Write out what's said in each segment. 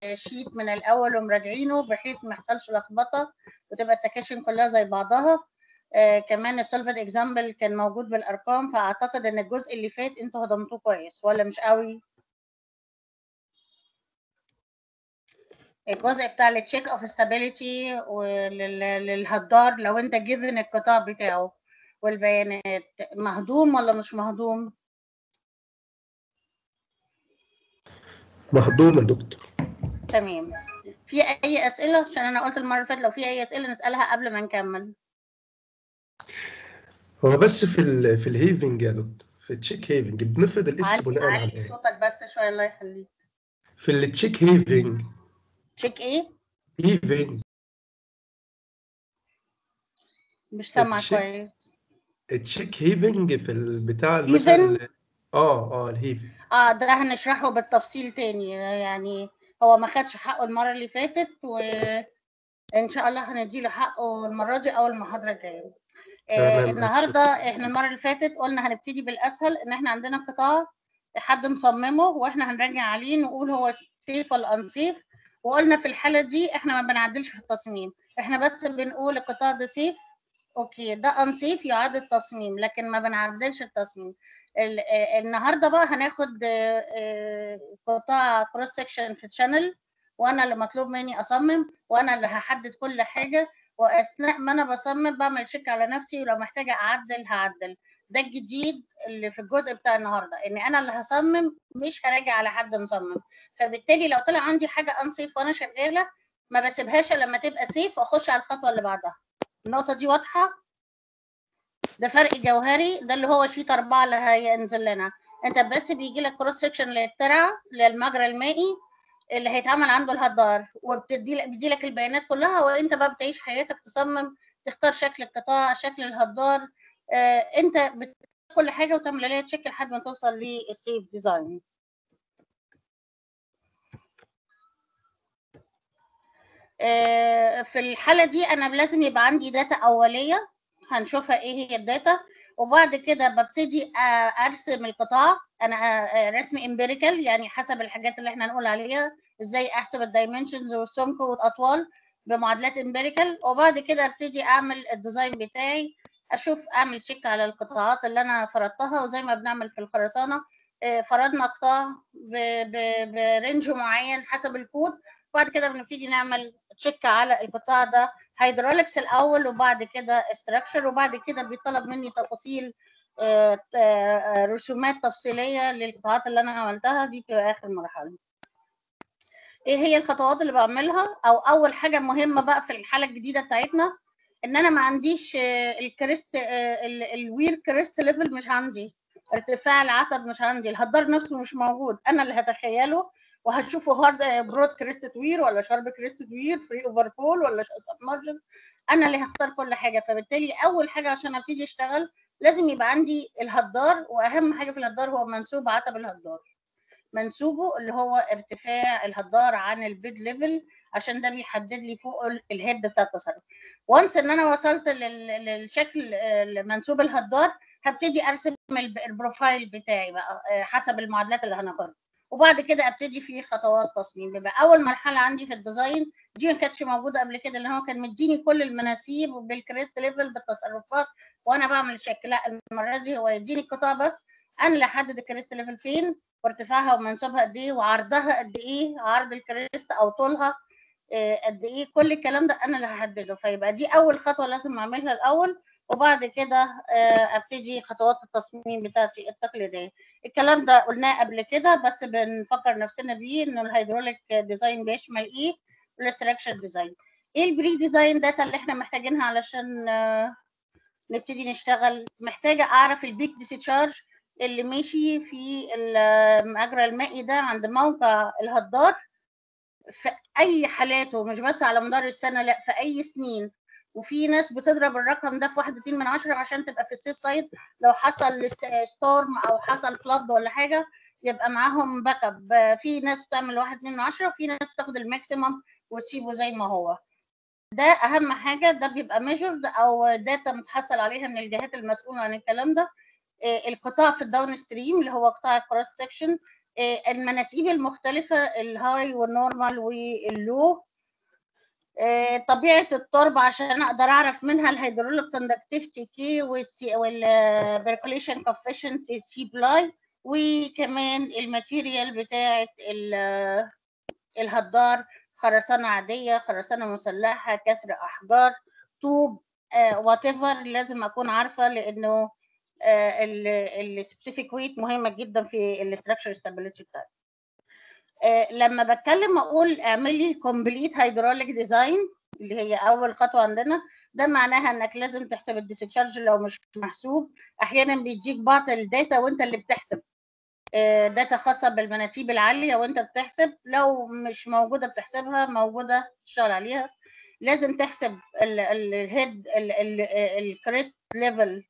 الشيت من الاول ومراجعينه بحيث ما يحصلش لخبطه وتبقى السكاشن كلها زي بعضها آه كمان السولفد اكزامبل كان موجود بالارقام فاعتقد ان الجزء اللي فات انتوا هضمتوه كويس ولا مش قوي الجزء بتاع التشيك اوف ستابيليتي وللهدار لو انت جيفن القطاع بتاعه والبيانات مهضوم ولا مش مهضوم مهضوم يا دكتور تمام في اي اسئله عشان انا قلت المره اللي فاتت لو في اي اسئله نسالها قبل ما نكمل هو بس في ال في الهيفنج يا دكتور في التشيك هيفنج بنفرض الاس علي بناء على علي ايه؟ صوتك بس شويه الله يخليك في التشيك هيفنج تشيك ايه هيفنج مش سامعه التشيك كويس التشيك هيفنج في البتاع هيفن مثلا اه اه الهيفنج اه ده هنشرحه بالتفصيل تاني يعني هو ما خدش حقه المره اللي فاتت وان شاء الله هنديله حقه المره دي او المحاضره الجايه آه تمام النهارده اتشكر احنا المره اللي فاتت قلنا هنبتدي بالاسهل ان احنا عندنا قطاع حد مصممه واحنا هنراجع عليه نقول هو سيف ولا انسيف وقلنا في الحاله دي احنا ما بنعدلش في التصميم احنا بس بنقول القطاع ده سيف اوكي ده انسيف يعاد التصميم لكن ما بنعدلش التصميم ال- آه، النهارده بقى هناخد آه، آه، قطاع كروس سكشن في تشانل وانا اللي مطلوب مني اصمم وانا اللي هحدد كل حاجه واثناء ما انا بصمم بعمل تشيك على نفسي ولو محتاجه اعدل هعدل ده الجديد اللي في الجزء بتاع النهارده ان انا اللي هصمم مش هراجع على حد مصمم فبالتالي لو طلع عندي حاجه انسيف وانا شغاله ما بسيبهاش إلا لما تبقى سيف واخش على الخطوه اللي بعدها النقطه دي واضحه ده فرق جوهري ده اللي هو شيت أربعة اللي هينزل لنا انت بس بيجي لك كروس سكشن للترع للمجرى المائي اللي هيتعمل عنده الهدار وبتدي لك بيدي لك البيانات كلها وانت بقى بتعيش حياتك تصمم تختار شكل القطاع شكل الهدار آه انت بت كل حاجه وتعمل عليها تشيك لحد ما توصل للسيف ديزاين آه، في الحالة دي أنا لازم يبقى عندي داتا أولية هنشوفها إيه هي الداتا وبعد كده ببتدي آه، أرسم القطاع أنا آه، رسم امبيريكال يعني حسب الحاجات اللي إحنا هنقول عليها إزاي أحسب الدايمنشنز والسمك والأطوال بمعادلات امبيريكال وبعد كده أبتدي أعمل الديزاين بتاعي أشوف أعمل تشيك على القطاعات اللي أنا فرضتها وزي ما بنعمل في الخرسانة آه، فرضنا قطاع ب- ب- برينج معين حسب الكود وبعد كده بنبتدي نعمل تشيك على القطاع ده هيدروليكس الاول وبعد كده استراكشر وبعد كده بيطلب مني تفاصيل آه، آه، رسومات تفصيليه للقطاعات اللي انا عملتها دي في اخر مرحله ايه هي الخطوات اللي بعملها او اول حاجه مهمه بقى في الحاله الجديده بتاعتنا ان انا ما عنديش آه، الكريست آه، ال- الوير كريست ليفل مش عندي ارتفاع العتب مش عندي الهدار نفسه مش موجود انا اللي هتخيله وهتشوفوا هارد برود كريست وير ولا شارب كريست وير فري اوفر فول ولا سبمرجن انا اللي هختار كل حاجه فبالتالي اول حاجه عشان ابتدي اشتغل لازم يبقى عندي الهدار واهم حاجه في الهدار هو منسوب عتب الهدار منسوبه اللي هو ارتفاع الهدار عن البيد ليفل عشان ده بيحدد لي فوق ال- الهيد بتاع التصرف وانس ان انا وصلت لل- للشكل آه، منسوب الهدار هبتدي ارسم الب- البروفايل بتاعي بقى آه، حسب المعادلات اللي هناخدها وبعد كده ابتدي في خطوات تصميم يبقى اول مرحله عندي في الديزاين دي ما كانتش موجوده قبل كده اللي هو كان مديني كل المناسيب بالكريست ليفل بالتصرفات وانا بعمل شكل لا المره دي هو يديني القطاع بس انا اللي احدد الكريست ليفل فين وارتفاعها ومنسوبها قد ايه وعرضها قد ايه عرض الكريست او طولها آه، قد ايه كل الكلام ده انا اللي هحدده فيبقى دي اول خطوه لازم اعملها الاول وبعد كده آه، ابتدي خطوات التصميم بتاعتي التقليديه الكلام ده قلناه قبل كده بس بنفكر نفسنا بيه انه الهيدروليك ديزاين بيشمل ايه والاستراكشر ديزاين ايه البري ديزاين داتا اللي احنا محتاجينها علشان آه، نبتدي نشتغل محتاجه اعرف البيك ديسشارج اللي ماشي في المجرى المائي ده عند موقع الهدار في اي حالاته مش بس على مدار السنه لا في اي سنين وفي ناس بتضرب الرقم ده في واحد اتنين من عشرة عشان تبقى في السيف سايد لو حصل ستورم او حصل فلاد ولا حاجه يبقى معاهم باك اب في ناس بتعمل واحد اتنين من عشرة وفي ناس تاخد الماكسيمم وتسيبه زي ما هو ده اهم حاجه ده بيبقى ميجرد او داتا متحصل عليها من الجهات المسؤوله عن الكلام ده آه، القطاع في الداون ستريم اللي هو قطاع الكروس سكشن آه، المناسيب المختلفة الهاي والنورمال واللو آه، طبيعة التربة عشان أقدر أعرف منها الهيدروليك كوندكتيفيتي كي والبركوليشن كوفيشنت سي بلاي وكمان الماتيريال بتاعة ال- الهدار خرسانة عادية خرسانة مسلحة كسر أحجار طوب وات ايفر لازم أكون عارفة لأنه السبيسيفيك ويت مهمة جدا في الاستراكشر ستابيليتي بتاعتي آه، لما بتكلم اقول اعملي كومبليت هيدروليك ديزاين اللي هي اول خطوه عندنا ده معناها انك لازم تحسب الديسشارج لو مش محسوب احيانا بيديك بعض الداتا وانت اللي بتحسب آه، داتا خاصه بالمناسيب العاليه وانت بتحسب لو مش موجوده بتحسبها موجوده تشتغل عليها لازم تحسب الهيد الكريست ليفل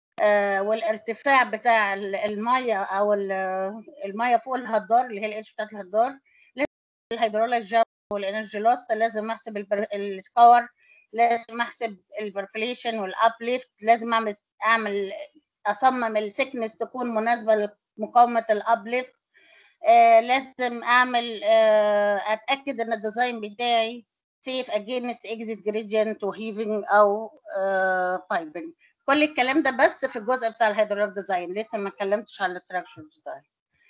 والارتفاع بتاع ال- الميه او ال- الميه فوق الهدار اللي هي الاتش بتاعت الهدار لازم الهيدروليك جاب والانرجي لوس لازم احسب البر- السكور لازم احسب البركليشن والابليفت لازم اعمل اعمل اصمم السكنس تكون مناسبه لمقاومه الابليفت آه لازم اعمل آه اتاكد ان الديزاين بتاعي سيف اجينست اكزيت جريدينت وهيفنج او بايبنج كل الكلام ده بس في الجزء بتاع الهيدروليك ديزاين لسه ما اتكلمتش عن الاستراكشر ديزاين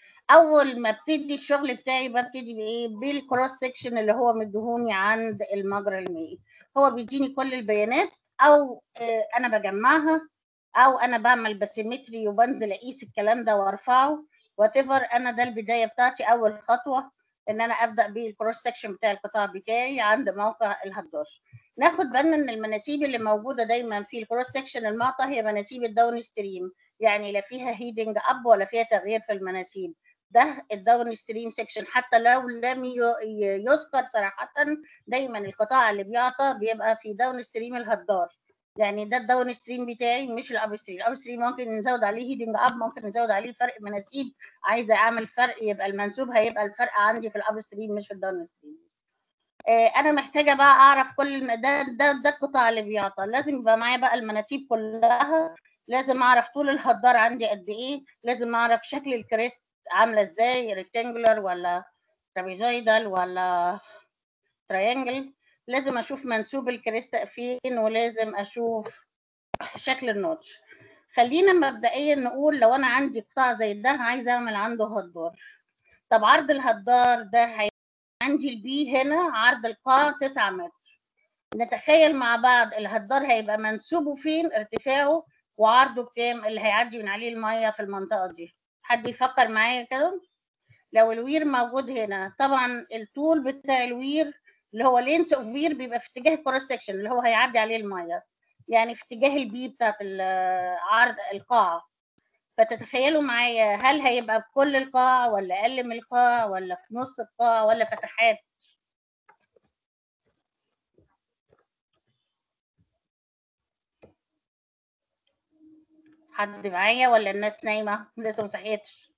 اول ما ابتدي الشغل بتاعي ببتدي بايه بالكروس سكشن اللي هو مديهوني عند المجرى المائي هو بيديني كل البيانات او آه، انا بجمعها او انا بعمل باسيمتري وبنزل اقيس الكلام ده وارفعه وات انا ده البدايه بتاعتي اول خطوه ان انا ابدا بالكروس سكشن بتاع القطاع بتاعي عند موقع الهدار ناخد بالنا ان المناسيب اللي موجوده دايما في الكروس سكشن المعطى هي مناسيب الداون ستريم يعني لا فيها هيدنج اب ولا فيها تغيير في المناسيب ده الداون ستريم سكشن حتى لو لم ي- ي- يذكر صراحه دايما القطاع اللي بيعطى بيبقى في داون ستريم الهدار يعني ده الداون ستريم بتاعي مش الاب ستريم الاب ستريم ممكن نزود عليه هيدنج اب ممكن نزود عليه فرق مناسيب عايزه اعمل فرق يبقى المنسوب هيبقى الفرق عندي في الاب ستريم مش في الداون ستريم آه، انا محتاجه بقى اعرف كل الم... ده ده ده القطاع اللي بيعطى لازم يبقى معايا بقى المناسيب كلها لازم اعرف طول الهدار عندي قد ايه لازم اعرف شكل الكريست عامله ازاي ريكتانجولار ولا ترابيزويدال ولا تريانجل لازم اشوف منسوب الكريست فين ولازم اشوف شكل النوتش خلينا مبدئيا نقول لو انا عندي قطاع زي ده عايزه اعمل عنده هدار طب عرض الهدار ده هي عندي البي هنا عرض القاع 9 متر نتخيل مع بعض الهدار هيبقى منسوبه فين ارتفاعه وعرضه بكام اللي هيعدي من عليه الميه في المنطقه دي حد يفكر معايا كده لو الوير موجود هنا طبعا الطول بتاع الوير اللي هو لينس اوف وير بيبقى في اتجاه الكروس سكشن اللي هو هيعدي عليه الميه يعني في اتجاه البي بتاعت ال- عرض القاع فتتخيلوا معايا هل هيبقى بكل القاع ولا اقل من القاع ولا في نص القاع ولا فتحات حد معايا ولا الناس نايمه لسه ما صحيتش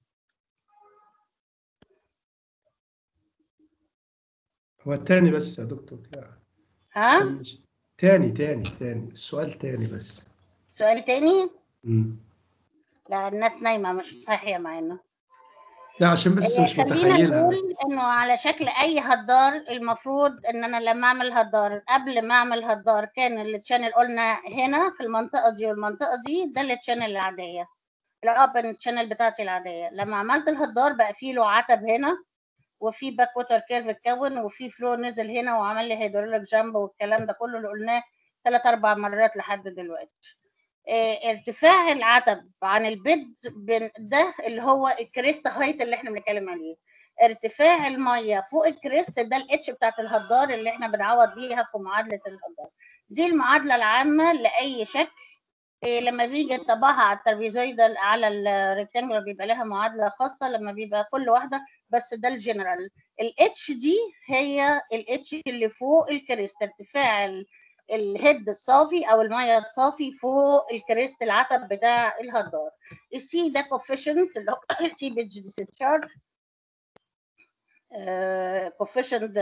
هو التاني بس يا دكتور كده. ها عشان مش- تاني تاني تاني السؤال تاني بس سؤال تاني مم. لا الناس نايمه مش صاحيه معانا لا عشان بس آه، مش خلينا متخيلها نقول بس انه على شكل اي هدار المفروض ان انا لما اعمل هدار قبل ما اعمل هدار كان التشانل قلنا هنا في المنطقه دي والمنطقه دي ده التشانل العاديه الاوبن تشانل بتاعتي العاديه لما عملت الهدار بقى فيه له عتب هنا وفي باك ووتر كيرف اتكون وفي فلو نزل هنا وعمل لي هيدروليك جامب والكلام ده كله اللي قلناه ثلاث اربع مرات لحد دلوقتي آه، ارتفاع العتب عن البيد بين- ده اللي هو الكريست هايت اللي احنا بنتكلم عليه ارتفاع الميه فوق الكريست ده الاتش بتاعت الهدار اللي احنا بنعوض بيها في معادله الهدار دي المعادله العامه لاي شكل إيه لما بيجي نطبقها على الترابيزويدال على الريكتانجولار بيبقى لها معادله خاصه لما بيبقى كل واحده بس ده الجنرال الاتش دي هي الاتش اللي فوق الكريست ارتفاع ال- الهيد الصافي او الميه الصافي فوق الكريست العتب بتاع الهدار السي ده كوفيشنت اللي هو السي بيج ديسشارج كوفيشنت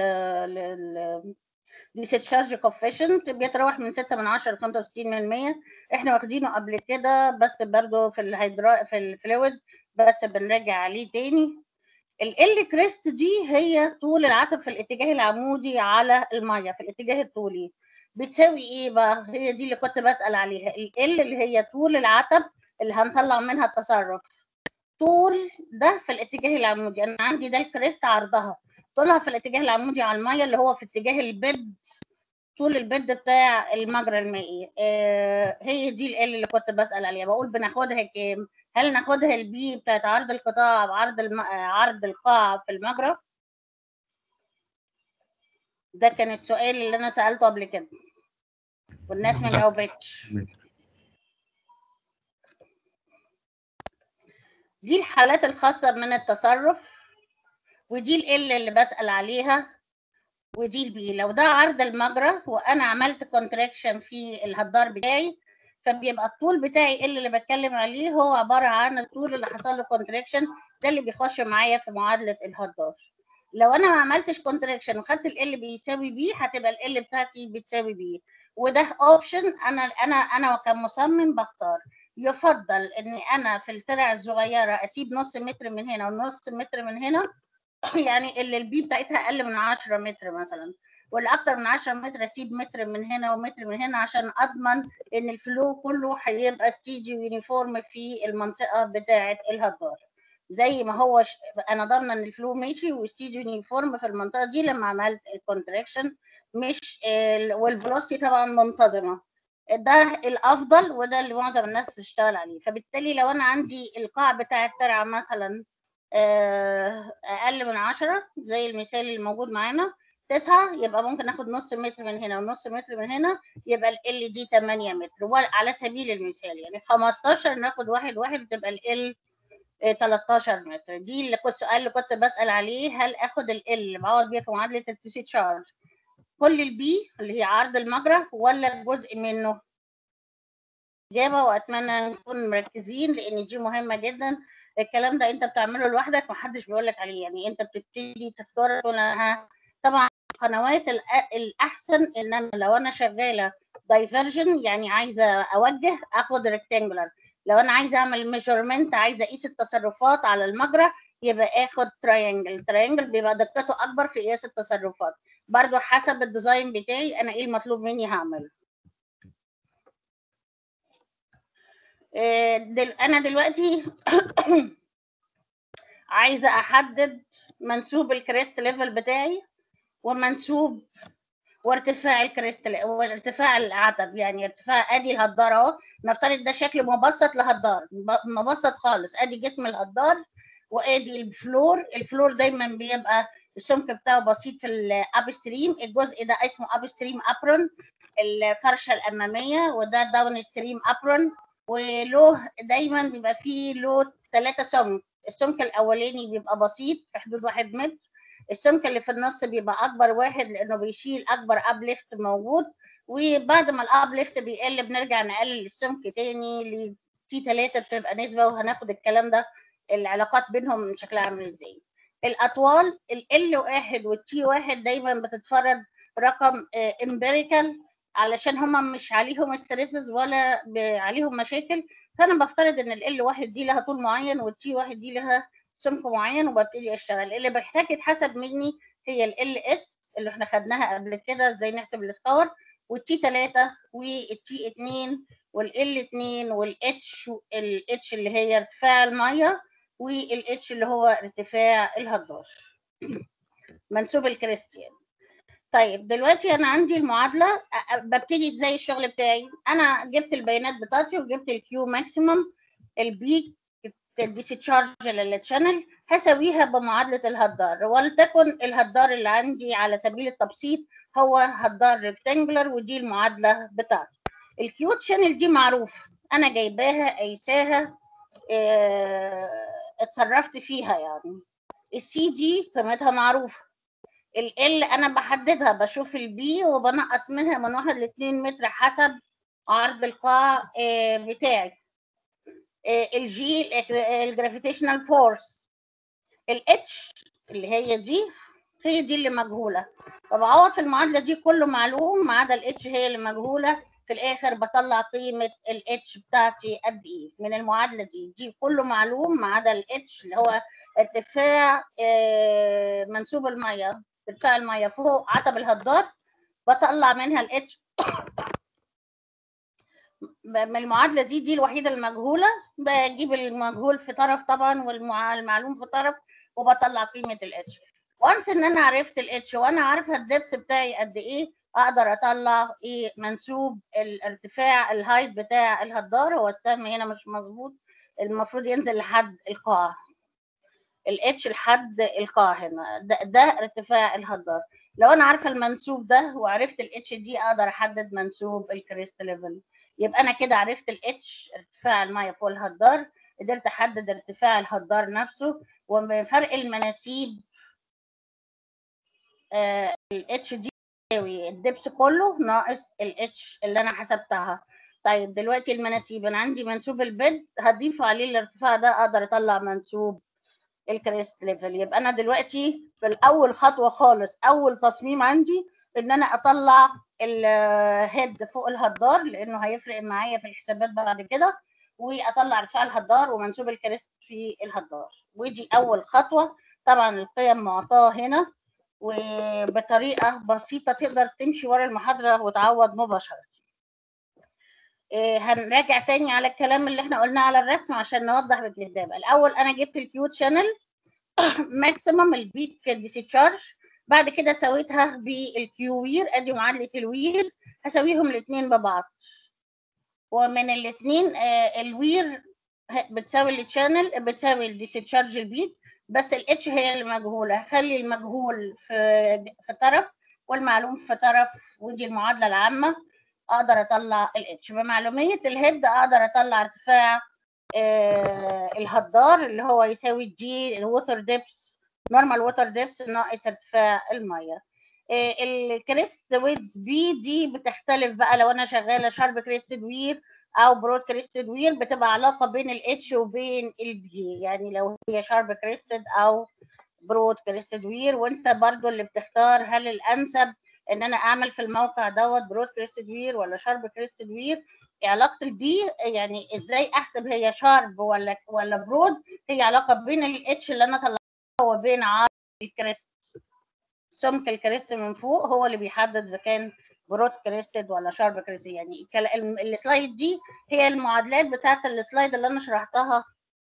ديسشارج كوفيشنت بيتراوح من 6 من 10 ل 65 من 100 احنا واخدينه قبل كده بس برضو في الهيدرا في الفلويد بس بنراجع عليه تاني ال كريست دي هي طول العتب في الاتجاه العمودي على الميه في الاتجاه الطولي بتساوي ايه بقى هي دي اللي كنت بسأل عليها ال اللي هي طول العتب اللي هنطلع منها التصرف طول ده في الاتجاه العمودي انا عندي ده الكريست عرضها طولها في الاتجاه العمودي على الميه اللي هو في اتجاه البيد طول البيد بتاع المجرى المائي آه هي دي ال اللي كنت بسأل عليها بقول بناخدها كام هل ناخدها البي بتاعت عرض القطاع بعرض الم... عرض القاع في المجرى ده كان السؤال اللي انا سألته قبل كده والناس ما جاوبتش دي الحالات الخاصة من التصرف ودي ال اللي بسأل عليها ودي البي لو ده عرض المجرى وانا عملت كونتراكشن في الهدار بتاعي فبيبقى الطول بتاعي ال اللي بتكلم عليه هو عبارة عن الطول اللي حصل له كونتراكشن ده اللي بيخش معايا في معادلة الهدار لو انا ما عملتش كونتراكشن وخدت ال بيساوي بي هتبقى ال بتاعتي بتساوي بي وده اوبشن انا انا انا كمصمم بختار يفضل ان انا في الترع الصغيره اسيب نص متر من هنا ونص متر من هنا يعني اللي البي بتاعتها اقل من 10 متر مثلا واللي اكتر من 10 متر اسيب متر من هنا ومتر من هنا عشان اضمن ان الفلو كله هيبقى ستيجي يونيفورم في المنطقه بتاعه الهدار زي ما هو ش... انا ضامنه ان الفلو ماشي وستيجي يونيفورم في المنطقه دي لما عملت الكونتراكشن مش ال... والفلوسيتي طبعا منتظمه ده الافضل وده اللي معظم الناس تشتغل عليه فبالتالي لو انا عندي القاع بتاع الترعه مثلا اقل من عشرة زي المثال اللي موجود معانا تسعة يبقى ممكن ناخد نص متر من هنا ونص متر من هنا يبقى ال دي 8 متر على سبيل المثال يعني 15 ناخد واحد واحد وتبقى ال 13 متر دي اللي كنت السؤال اللي كنت بسأل عليه هل اخد ال اللي بعوض بيها في معادلة التي تشارج كل البي اللي هي عرض المجرى ولا جزء منه إجابة وأتمنى نكون مركزين لأن دي مهمة جدا الكلام ده أنت بتعمله لوحدك محدش بيقول لك عليه يعني أنت بتبتدي تختار تقول أنا طبعا القنوات الأحسن إن أنا لو أنا شغالة دايفرجن يعني عايزة أوجه آخد ريكتانجولار لو أنا عايزة أعمل ميجرمنت عايزة أقيس التصرفات على المجرى يبقى آخد تراينجل التراينجل بيبقى دقته أكبر في قياس التصرفات برضو حسب الديزاين بتاعي انا ايه المطلوب مني هعمله دل... انا دلوقتي عايزه احدد منسوب الكريست ليفل بتاعي ومنسوب وارتفاع الكريست وارتفاع العتب يعني ارتفاع ادي الهدار اهو نفترض ده شكل مبسط لهدار مبسط خالص ادي جسم الهدار وادي الفلور الفلور دايما بيبقى السمك بتاعه بسيط في الاب ستريم الجزء ده اسمه اب ستريم ابرون الفرشه الاماميه وده داون ستريم ابرون وله دايما بيبقى فيه له ثلاثه سمك السمك الاولاني بيبقى بسيط في حدود واحد متر السمك اللي في النص بيبقى اكبر واحد لانه بيشيل اكبر اب ليفت موجود وبعد ما الاب ليفت بيقل بنرجع نقلل السمك تاني ل تي 3 بتبقى نسبه وهناخد الكلام ده العلاقات بينهم شكلها عامل ازاي الاطوال ال واحد والتي واحد دايما بتتفرض رقم امبيريكال علشان هما مش عليهم ستريسز ولا عليهم مشاكل فانا بفترض ان ال واحد دي لها طول معين والتي واحد دي لها سمك معين وببتدي اشتغل اللي بحتاج يتحسب مني هي ال اس اللي احنا خدناها قبل كده ازاي نحسب السكور والتي 3 والتي 2 والال 2 والاتش الاتش اللي هي ارتفاع الميه والاتش اللي هو ارتفاع الهدار منسوب الكريستيان طيب دلوقتي انا عندي المعادله ببتدي ازاي الشغل بتاعي انا جبت البيانات بتاعتي وجبت الكيو ماكسيمم البي الديسشارج للتشانل هسويها بمعادله الهدار ولتكن الهدار اللي عندي على سبيل التبسيط هو هدار ريكتانجولار ودي المعادله بتاعتي الكيو تشانل دي معروفه انا جايباها قايساها اه اتصرفت فيها يعني السي دي قيمتها معروفه ال انا بحددها بشوف البي وبنقص منها من واحد لاتنين متر حسب عرض القاع بتاعي الجي الجرافيتيشنال فورس الاتش اللي هي دي هي دي اللي مجهوله فبعوض في المعادله دي كله معلوم ما عدا الاتش هي اللي مجهوله في الاخر بطلع قيمه الاتش بتاعتي قد ايه من المعادله دي دي كله معلوم ما عدا الاتش اللي هو ارتفاع آه، منسوب الميه ارتفاع الميه فوق عتب الهدار بطلع منها الاتش من المعادله دي دي الوحيده المجهوله بجيب المجهول في طرف طبعا والمعلوم في طرف وبطلع قيمه الاتش وانس ان انا عرفت الاتش وانا عارفه الدبس بتاعي قد ايه اقدر اطلع ايه منسوب الارتفاع الهايت بتاع الهدار هو السهم هنا مش مظبوط المفروض ينزل لحد القاع الاتش لحد القاع هنا ده, ده ارتفاع الهدار لو انا عارفه المنسوب ده وعرفت الاتش دي اقدر احدد منسوب الكريست ليفل يبقى انا كده عرفت الاتش ارتفاع الميه فوق الهدار قدرت احدد ارتفاع الهدار نفسه وفرق المناسيب آه الاتش دي يساوي الدبس كله ناقص الاتش اللي انا حسبتها طيب دلوقتي المناسيب انا عندي منسوب البيد هضيف عليه الارتفاع ده اقدر اطلع منسوب الكريست ليفل يبقى انا دلوقتي في الاول خطوه خالص اول تصميم عندي ان انا اطلع الهيد فوق الهدار لانه هيفرق معايا في الحسابات بعد كده واطلع ارتفاع الهدار ومنسوب الكريست في الهدار ودي اول خطوه طبعا القيم معطاه هنا وبطريقه بسيطه تقدر تمشي ورا المحاضره وتعوض مباشره هنراجع تاني على الكلام اللي احنا قلناه على الرسم عشان نوضح بالكتابه الاول انا جبت الكيو تشانل ماكسيمم البيك ديسيتشارج بعد كده سويتها بالكيو وير ادي معادله الوير هسويهم الاثنين ببعض ومن الاثنين الوير بتساوي التشانل بتساوي الديسيتشارج البيت بس الاتش هي المجهوله هخلي المجهول في في طرف والمعلوم في طرف ودي المعادله العامه اقدر اطلع الاتش بمعلوميه الهيد اقدر اطلع ارتفاع آه الهدار اللي هو يساوي جي الووتر ديبس نورمال ووتر ديبس ناقص ارتفاع الميه آه الكريست ويدز بي دي بتختلف بقى لو انا شغاله شارب كريستد وير او برود كريستد وير بتبقى علاقه بين الاتش وبين البي يعني لو هي شارب كريستد او برود كريستد وير وانت برضو اللي بتختار هل الانسب ان انا اعمل في الموقع دوت برود كريستد وير ولا شارب كريستد وير علاقه البي يعني ازاي احسب هي شارب ولا ولا برود هي علاقه بين الاتش اللي انا طلعتها وبين عرض الكريست سمك الكريست من فوق هو اللي بيحدد اذا كان برود كريستد ولا شارب كريستد يعني السلايد دي هي المعادلات بتاعت السلايد اللي انا شرحتها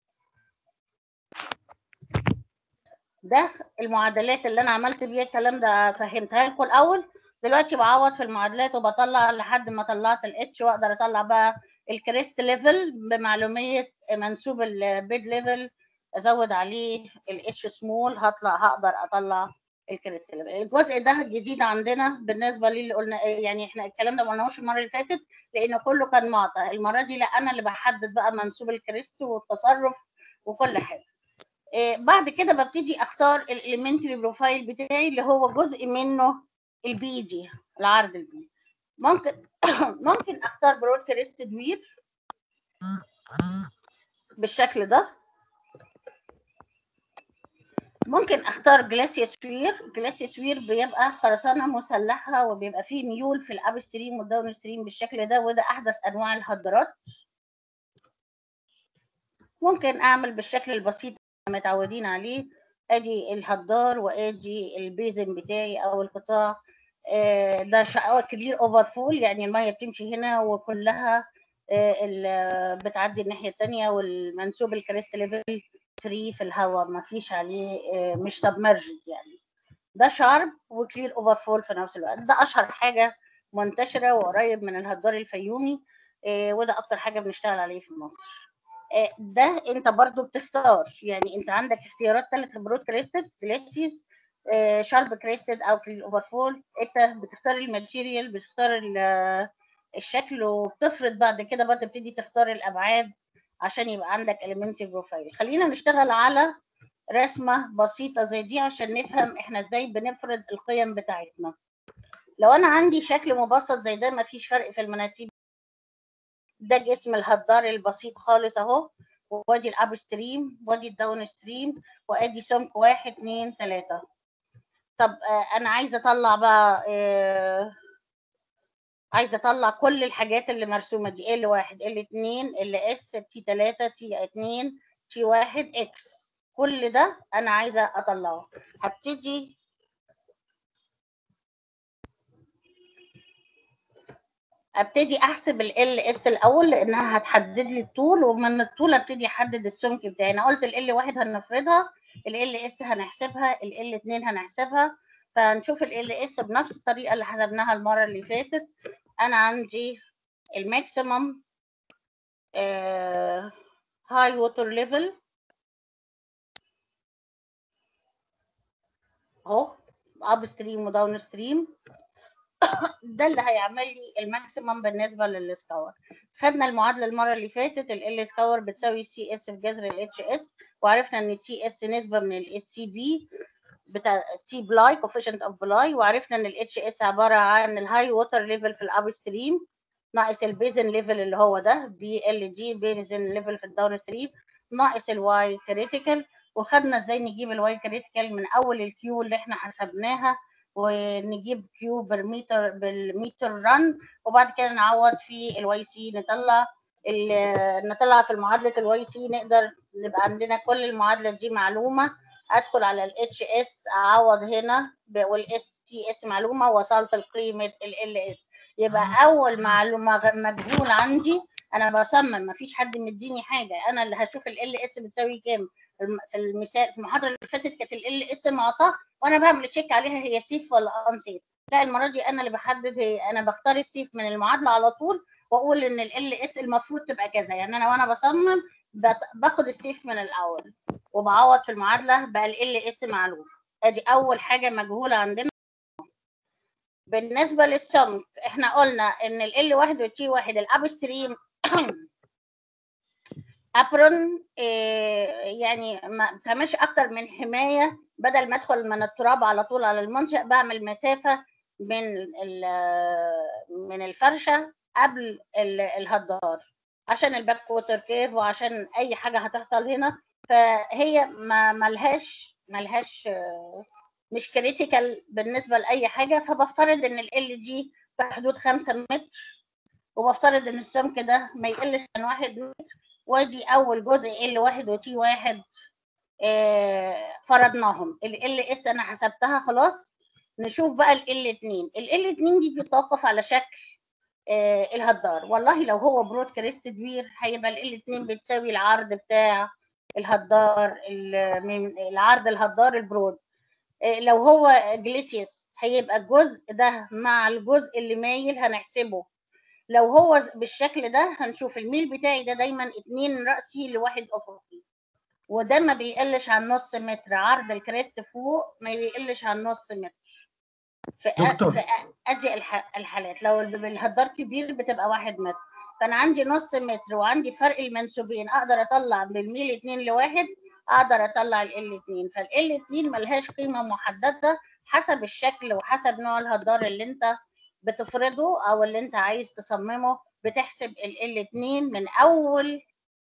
ده المعادلات اللي انا عملت بيها الكلام ده فهمتها لكم الاول دلوقتي بعوض في المعادلات وبطلع لحد ما طلعت الاتش واقدر اطلع بقى الكريست ليفل بمعلوميه منسوب البيد ليفل ازود عليه الاتش سمول هطلع هقدر اطلع الكريست ليفل الجزء ده جديد عندنا بالنسبه للي قلنا يعني احنا الكلام ده ما قلناهوش المره اللي فاتت لان كله كان معطى المره دي لا انا اللي بحدد بقى منسوب الكريست والتصرف وكل حاجه بعد كده ببتدي اختار الاليمنتري بروفايل بتاعي اللي هو جزء منه البي دي العرض البي ممكن ممكن اختار برود كريستد وير بالشكل ده ممكن اختار جلاسيوس وير جلاسيوس وير بيبقى خرسانه مسلحه وبيبقى فيه ميول في الاب ستريم والداون ستريم بالشكل ده وده احدث انواع الهدرات ممكن اعمل بالشكل البسيط اللي متعودين عليه ادي الهدار وادي البيزن بتاعي او القطاع ده شقاوة كبير اوفر فول يعني الميه بتمشي هنا وكلها بتعدي الناحيه الثانيه والمنسوب الكريست ليفل فري في الهواء ما فيش عليه مش سبمرجد يعني ده شارب وكلير اوفر فول في نفس الوقت ده اشهر حاجه منتشره وقريب من الهدار الفيومي وده اكتر حاجه بنشتغل عليه في مصر ده انت برضو بتختار يعني انت عندك اختيارات ثلاث برود كريستد جلاسيس شارب كريستد او كلير اوفر فول انت بتختار الماتيريال بتختار الشكل وبتفرض بعد كده بقى تبتدي تختار الابعاد عشان يبقى عندك elementary بروفايل خلينا نشتغل على رسمه بسيطه زي دي عشان نفهم احنا ازاي بنفرض القيم بتاعتنا لو انا عندي شكل مبسط زي ده مفيش فرق في المناسيب ده جسم الهدار البسيط خالص اهو وادي الاب ستريم وادي الداون ستريم وادي سمك واحد اتنين تلاته طب آه انا عايزه اطلع بقى آه عايزه اطلع كل الحاجات اللي مرسومه دي ال واحد ال اتنين ال اس تي تلاتة تي اتنين تي واحد اكس كل ده انا عايزه اطلعه هبتدي ابتدي احسب ال اس الاول لانها هتحدد لي الطول ومن الطول ابتدي احدد السمك بتاعي انا قلت ال واحد هنفرضها ال اس هنحسبها ال اتنين هنحسبها فهنشوف ال اس بنفس الطريقه اللي حسبناها المره اللي فاتت انا عندي الماكسيمم هاي ووتر ليفل اهو اب ستريم وداون ستريم ده اللي هيعمل لي الماكسيمم بالنسبه للسكور خدنا المعادله المره اللي فاتت ال سكور بتساوي سي اس في جذر الاتش اس وعرفنا ان السي اس نسبه من الاس سي بي بتاع سي بلاي coefficient اوف بلاي وعرفنا ان الاتش اس عباره عن الهاي ووتر ليفل في الاب ستريم ناقص البيزن ليفل اللي هو ده بي ال جي بيزن ليفل في الداون ستريم ناقص الواي كريتيكال وخدنا ازاي نجيب الواي كريتيكال من اول الكيو اللي احنا حسبناها ونجيب كيو بالمتر بالمتر رن وبعد كده نعوض في الواي سي نطلع نطلع في المعادله الواي سي نقدر نبقى عندنا كل المعادله دي معلومه ادخل على الاتش اس اعوض هنا والاس تي اس معلومه وصلت لقيمه ال اس يبقى اول معلومه مجهول عندي انا بصمم مفيش حد مديني حاجه انا اللي هشوف ال اس بتساوي كام في المثال في المحاضره اللي فاتت كانت ال اس معطاه وانا بعمل تشيك عليها هي سيف ولا ان سيف لا المره دي انا اللي بحدد هي انا بختار السيف من المعادله على طول واقول ان ال اس المفروض تبقى كذا يعني انا وانا بصمم باخد السيف من الاول وبعوض في المعادله بقى ال اس معلوم ادي اول حاجه مجهوله عندنا بالنسبه للسمك احنا قلنا ان ال واحد والتي واحد الاب ستريم ابرون إيه يعني ما كمش اكتر من حمايه بدل ما ادخل من التراب على طول على المنشأ بعمل مسافه من من الفرشه قبل الهدار عشان الباك ووتر كيف وعشان اي حاجه هتحصل هنا فهي ما ملهاش ملهاش مش كريتيكال بالنسبه لاي حاجه فبفترض ان ال دي في حدود 5 متر وبفترض ان السمك ده ما يقلش عن 1 متر وادي اول جزء ال واحد وتي واحد آه فرضناهم ال اس انا حسبتها خلاص نشوف بقى ال اتنين ال اتنين دي بتتوقف على شكل آه الهدار والله لو هو برود كريست كبير هيبقى ال اتنين بتساوي العرض بتاع الهدار من العرض الهدار البرود آه لو هو جليسيوس هيبقى الجزء ده مع الجزء اللي مايل هنحسبه لو هو بالشكل ده هنشوف الميل بتاعي ده دايما اتنين رأسي لواحد أفقي وده ما بيقلش عن نص متر عرض الكريست فوق ما بيقلش عن نص متر في دكتور. في ادي الح- الحالات لو الهدار كبير بتبقى واحد متر فانا عندي نص متر وعندي فرق المنسوبين اقدر اطلع بالميل اتنين لواحد اقدر اطلع ال اتنين فال اتنين ملهاش قيمه محدده حسب الشكل وحسب نوع الهدار اللي انت بتفرضه او اللي انت عايز تصممه بتحسب ال اتنين من اول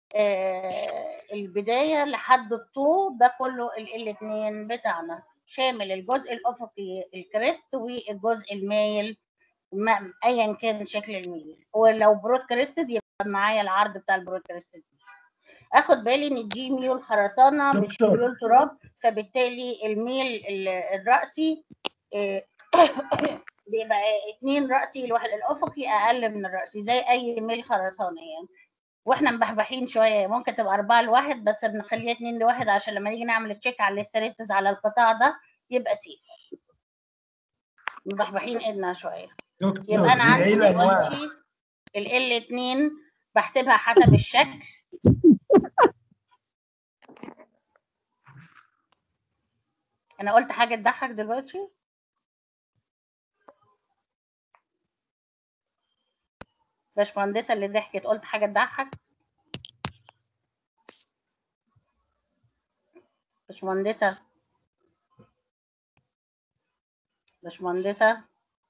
آه البدايه لحد الطول ده كله ال اتنين بتاعنا شامل الجزء الافقي الكريست والجزء المايل ما ايا كان شكل الميل ولو برود كريستد يبقى معايا العرض بتاع البرود كريستد اخد بالي ان دي ميول خرسانه مش دكتور. ميول تراب فبالتالي الميل ال- الرأسي آه، بيبقى اتنين رأسي الواحد الأفقي أقل من الرأسي زي أي ميل خرسانة يعني واحنا مبحبحين شوية ممكن تبقى أربعة لواحد بس بنخليها اتنين لواحد عشان لما نيجي نعمل تشيك على الاستريسز على القطاع ده يبقى سيف مبحبحين ايدنا شوية دكتور يبقى أنا هي عندي ايه الانواع دلوقتي ال ال اتنين بحسبها حسب الشكل أنا قلت حاجة تضحك دلوقتي باشمهندسة اللي ضحكت قلت حاجة تضحك باشمهندسة باشمهندسة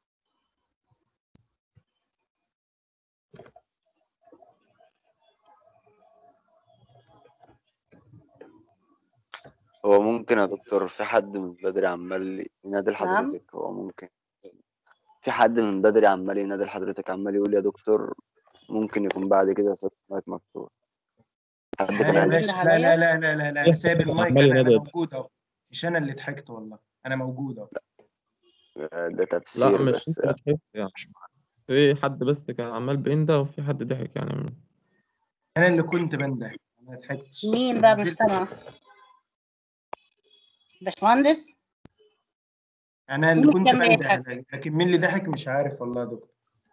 هو ممكن يا دكتور في حد من بدري عمال ينادي لحضرتك هو ممكن في حد من بدري عمال ينادي لحضرتك عمال يقول يا دكتور ممكن يكون بعد كده ساب المايك مفتوح حد لا كان يا قال باشا لا لا لا لا لا لا انا سايب المايك عمال انا أنا ينادي. موجود اهو مش انا اللي ضحكت والله انا موجود اهو ده لا تفسير مش بس انت ضحكت يعني في حد بس كان عمال بينده وفي حد ضحك يعني انا اللي كنت بنده انا ما ضحكتش مين بقى مش نزلت- سامعة باشمهندس انا اللي مين كنت كان بنده بيضحك؟ لكن مين اللي ضحك مش عارف والله يا دكتور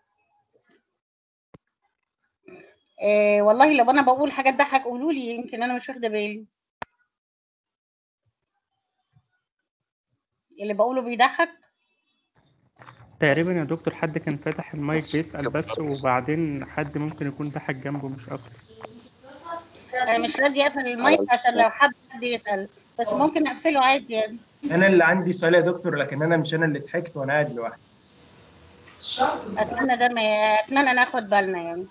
إيه والله لو انا بقول حاجه تضحك قولوا لي يمكن انا مش واخده بالي اللي بقوله بيضحك تقريبا يا دكتور حد كان فاتح المايك بيسأل بس وبعدين حد ممكن يكون ضحك جنبه مش أكتر انا مش راضيه اقفل المايك عشان لو حد حد يسال بس ممكن اقفله عادي يعني انا اللي عندي سؤال يا دكتور لكن انا مش انا اللي ضحكت وانا قاعد لوحدي اتمنى ده ما اتمنى ناخد بالنا يعني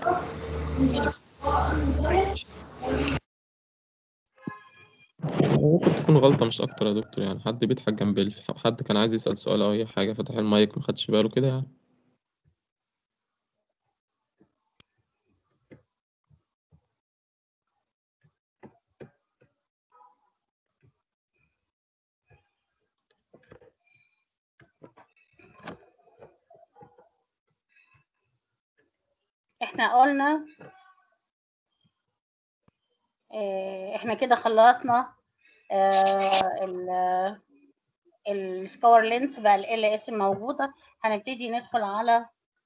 ممكن تكون غلطة مش أكتر يا دكتور يعني حد بيضحك جنب ال- حد كان عايز يسأل سؤال أو أي حاجة فتح المايك ما خدش باله كده يعني احنا قلنا آه، احنا كده خلصنا السكور لينس بقى ال اس موجوده هنبتدي ندخل على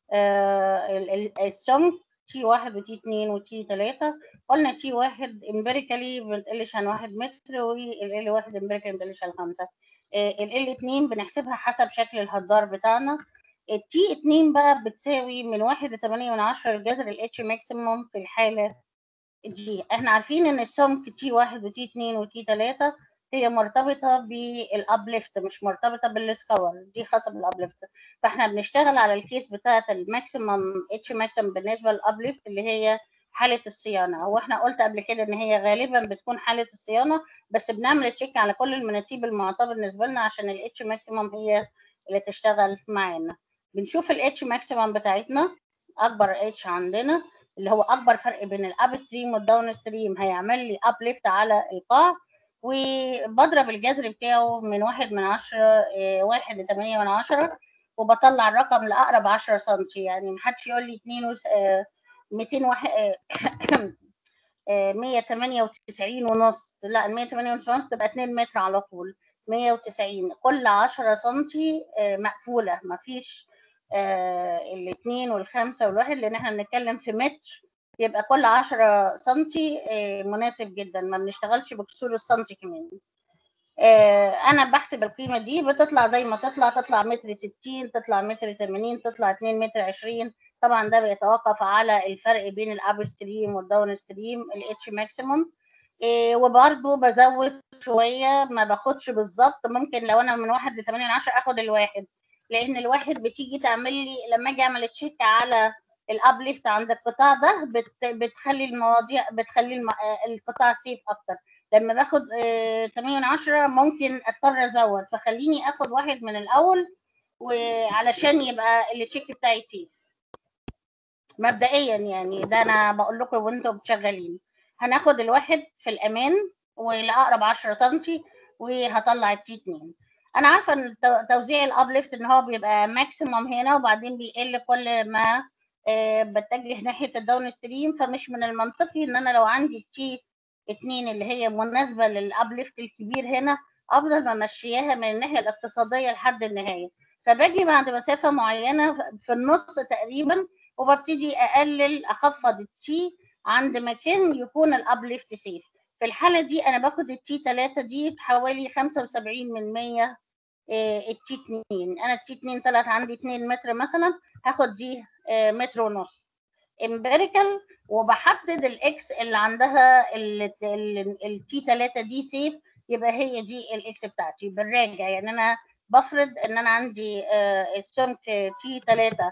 السمك تي واحد وتي اتنين وتي تلاتة قلنا تي واحد امبيريكالي ما بتقلش عن واحد متر والال واحد امبيريكالي ما بتقلش عن خمسة ال اتنين بنحسبها حسب شكل الهدار بتاعنا التي اتنين بقى بتساوي من واحد لتمانية من عشرة الجذر الاتش ماكسيموم في الحالة دي احنا عارفين ان السمك تي واحد وتي اتنين وتي تلاتة هي مرتبطة بالابليفت مش مرتبطة بالسكور دي خاصة بالابليفت فاحنا بنشتغل على الكيس بتاعة الماكسيمم اتش ماكسيمم بالنسبة للابليفت اللي هي حالة الصيانة واحنا قلت قبل كده ان هي غالبا بتكون حالة الصيانة بس بنعمل تشيك على كل المناسيب المعطاة بالنسبة لنا عشان الاتش ماكسيمم هي اللي تشتغل معانا بنشوف الاتش ماكسيمم بتاعتنا اكبر اتش عندنا اللي هو اكبر فرق بين الاب ستريم والداون ستريم هيعمل لي اب ليفت على القاع وبضرب الجذر بتاعه من واحد من عشرة آه، واحد لتمانية من عشرة وبطلع الرقم لأقرب عشرة سنتي يعني محدش يقول لي اتنين وس... آه، ميتين واحد مية تمانية وتسعين ونص لا المية تمانية ونص تبقى اتنين متر على طول مية وتسعين كل عشرة سنتي آه، مقفولة مفيش آه، الاثنين والخمسة والواحد لأن احنا بنتكلم في متر يبقى كل عشرة سنتي آه، مناسب جدا ما بنشتغلش بكسور السنتي كمان آه، أنا بحسب القيمة دي بتطلع زي ما تطلع تطلع متر ستين تطلع متر تمانين تطلع اتنين متر عشرين طبعا ده بيتوقف على الفرق بين الأب ستريم والداون ستريم الاتش ماكسيموم وبرضه بزود شوية ما باخدش بالظبط ممكن لو أنا من واحد لتمانية من عشرة آخد الواحد لان الواحد بتيجي تعمل لي لما اجي اعمل تشيك على الابليفت عند القطاع ده بت بتخلي المواضيع بتخلي الم... آه، القطاع سيف اكتر لما باخد آه، 8 من 10 ممكن اضطر ازود فخليني اخد واحد من الاول وعلشان يبقى التشيك بتاعي سيف مبدئيا يعني ده انا بقول لكم وانتم شغالين هناخد الواحد في الامان ولاقرب 10 سنتي وهطلع التي 2 انا عارفه ان تو- توزيع الابليفت ان هو بيبقى ماكسيموم هنا وبعدين بيقل كل ما آه، بتجه ناحيه الداون ستريم فمش من المنطقي ان انا لو عندي تي اتنين اللي هي مناسبه للابليفت الكبير هنا افضل ممشياها من الناحيه الاقتصاديه لحد النهايه فباجي بعد مسافه معينه في النص تقريبا وببتدي اقلل اخفض التي عند مكان يكون الابليفت سيف في الحاله دي انا باخد التي 3 دي بحوالي 75 من 100 التي 2 انا التي 2 طلعت عندي 2 متر مثلا هاخد دي آه، متر ونص امبيريكال وبحدد الاكس اللي عندها التي 3 دي سيف يبقى هي دي الاكس بتاعتي بالراجع يعني انا بفرض ان انا عندي آه، السمك تي 3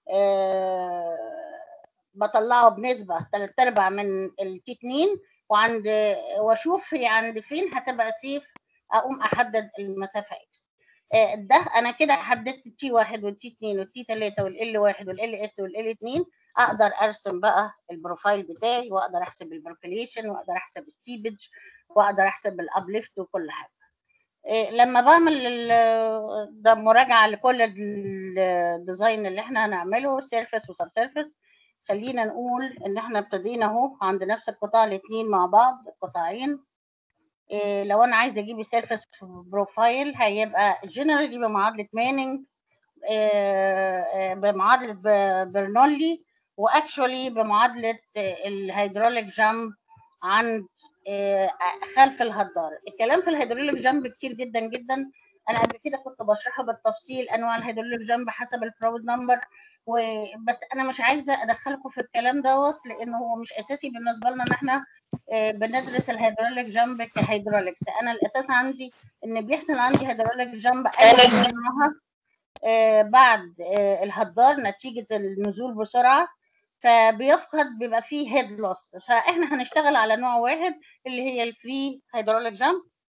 بطلعه بنسبه 3 ارباع من التي 2 وعند واشوف هي عند فين هتبقى سيف اقوم احدد المسافه اكس آه، ده انا كده حددت التي واحد والتي اتنين والتي تلاته والال واحد والال اس والال اتنين اقدر ارسم بقى البروفايل بتاعي واقدر احسب البركليشن واقدر احسب الستيبج واقدر احسب الابليفت وكل حاجه إيه، لما بعمل ال- ده مراجعه لكل ال- الديزاين اللي احنا هنعمله سيرفيس وسب سيرفيس خلينا نقول ان احنا ابتدينا اهو عند نفس القطاع الاثنين مع بعض القطاعين إيه لو انا عايزه اجيب السيرفيس بروفايل هيبقى جنرالي بمعادله مانينج إيه بمعادله ب- برنولي واكشولي بمعادله الهيدروليك جامب عند إيه خلف الهدار الكلام في الهيدروليك جامب كتير جدا جدا انا قبل كده كنت بشرحه بالتفصيل انواع الهيدروليك جامب حسب الفراود نمبر وبس انا مش عايزه ادخلكم في الكلام دوت لانه هو مش اساسي بالنسبه لنا ان احنا آه، بندرس الهيدروليك جامب كهيدروليكس انا الاساس عندي ان بيحصل عندي هيدروليك جامب اي منها آه، بعد آه، الهدار نتيجه النزول بسرعه فبيفقد بيبقى فيه هيد لوس فاحنا هنشتغل على نوع واحد اللي هي الفري هيدروليك جامب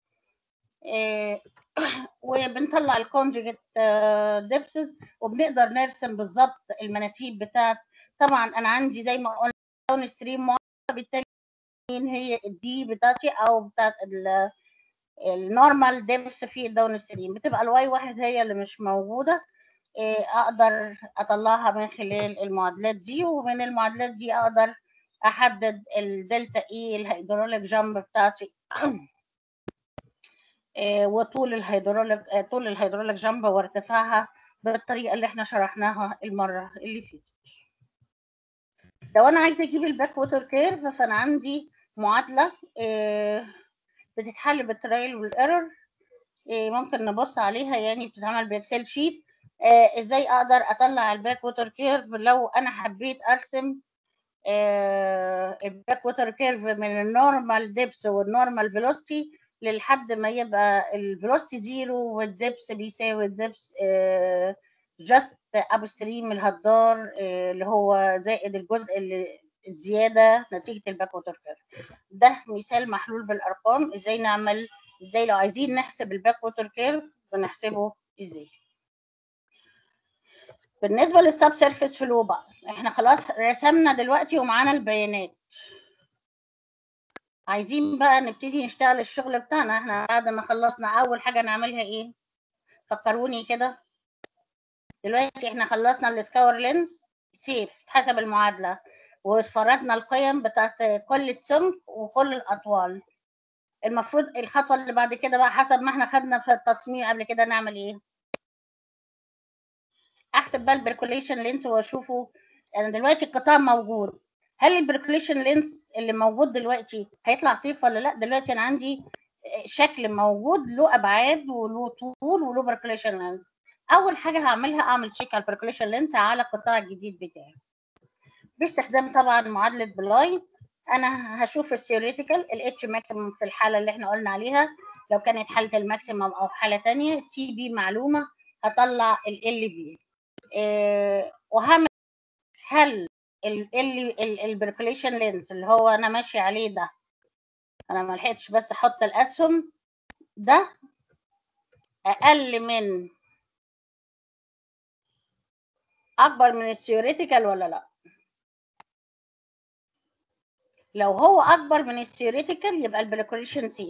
وبنطلع الكونجيجيت ديبسز وبنقدر نرسم بالظبط المناسيب بتاعت طبعا انا عندي زي ما قلنا داون ستريم بالتالي مين هي الدي بتاعتي او بتاعت النورمال ديبس في الداون ستريم بتبقى الواي واحد هي اللي مش موجوده إيه، اقدر اطلعها من خلال المعادلات دي ومن المعادلات دي اقدر احدد الدلتا اي الهيدروليك جامب بتاعتي إيه، وطول الهيدروليك آه، طول الهيدروليك جامب وارتفاعها بالطريقه اللي احنا شرحناها المره اللي فاتت لو انا عايزه اجيب الباك ووتر كيرف فانا عندي معادله إيه، بتتحل بالترايل والايرور إيه، ممكن نبص عليها يعني بتتعمل باكسل شيت آه، ازاي اقدر اطلع الباك ووتر كيرف لو انا حبيت ارسم آه، الباك ووتر كيرف من النورمال ديبس والنورمال فيلوسيتي لحد ما يبقى الفيلوسيتي زيرو والديبس بيساوي الديبس جاست اب ستريم الهدار آه، اللي هو زائد الجزء اللي الزياده نتيجه الباك ووتر كيرف ده مثال محلول بالارقام ازاي نعمل ازاي لو عايزين نحسب الباك ووتر كيرف بنحسبه ازاي بالنسبه للسب سيرفيس فلو بقى احنا خلاص رسمنا دلوقتي ومعانا البيانات عايزين بقى نبتدي نشتغل الشغل بتاعنا احنا بعد ما خلصنا اول حاجه نعملها ايه فكروني كده دلوقتي احنا خلصنا السكاور لينز سيف حسب المعادله وفرضنا القيم بتاعت كل السمك وكل الاطوال المفروض الخطوه اللي بعد كده بقى حسب ما احنا خدنا في التصميم قبل كده نعمل ايه احسب بقى البركوليشن لينس واشوفه انا دلوقتي القطاع موجود هل البركوليشن لينس اللي موجود دلوقتي هيطلع صيف ولا لا دلوقتي انا عندي شكل موجود له ابعاد وله طول وله بركوليشن لينس اول حاجه هعملها اعمل تشيك على البركوليشن لينس على القطاع الجديد بتاعي باستخدام طبعا معادله بلاي انا هشوف الثيوريتيكال الاتش ماكسيمم في الحاله اللي احنا قلنا عليها لو كانت حاله الماكسيمم او حاله تانية سي بي معلومه هطلع ال ال بي وهعمل هل البركوليشن لينس اللي هو انا ماشي عليه ده انا ما لحقتش بس احط الاسهم ده اقل من اكبر من الثيوريتيكال ولا لا لو هو اكبر من الثيوريتيكال يبقى البريكوليشن سيف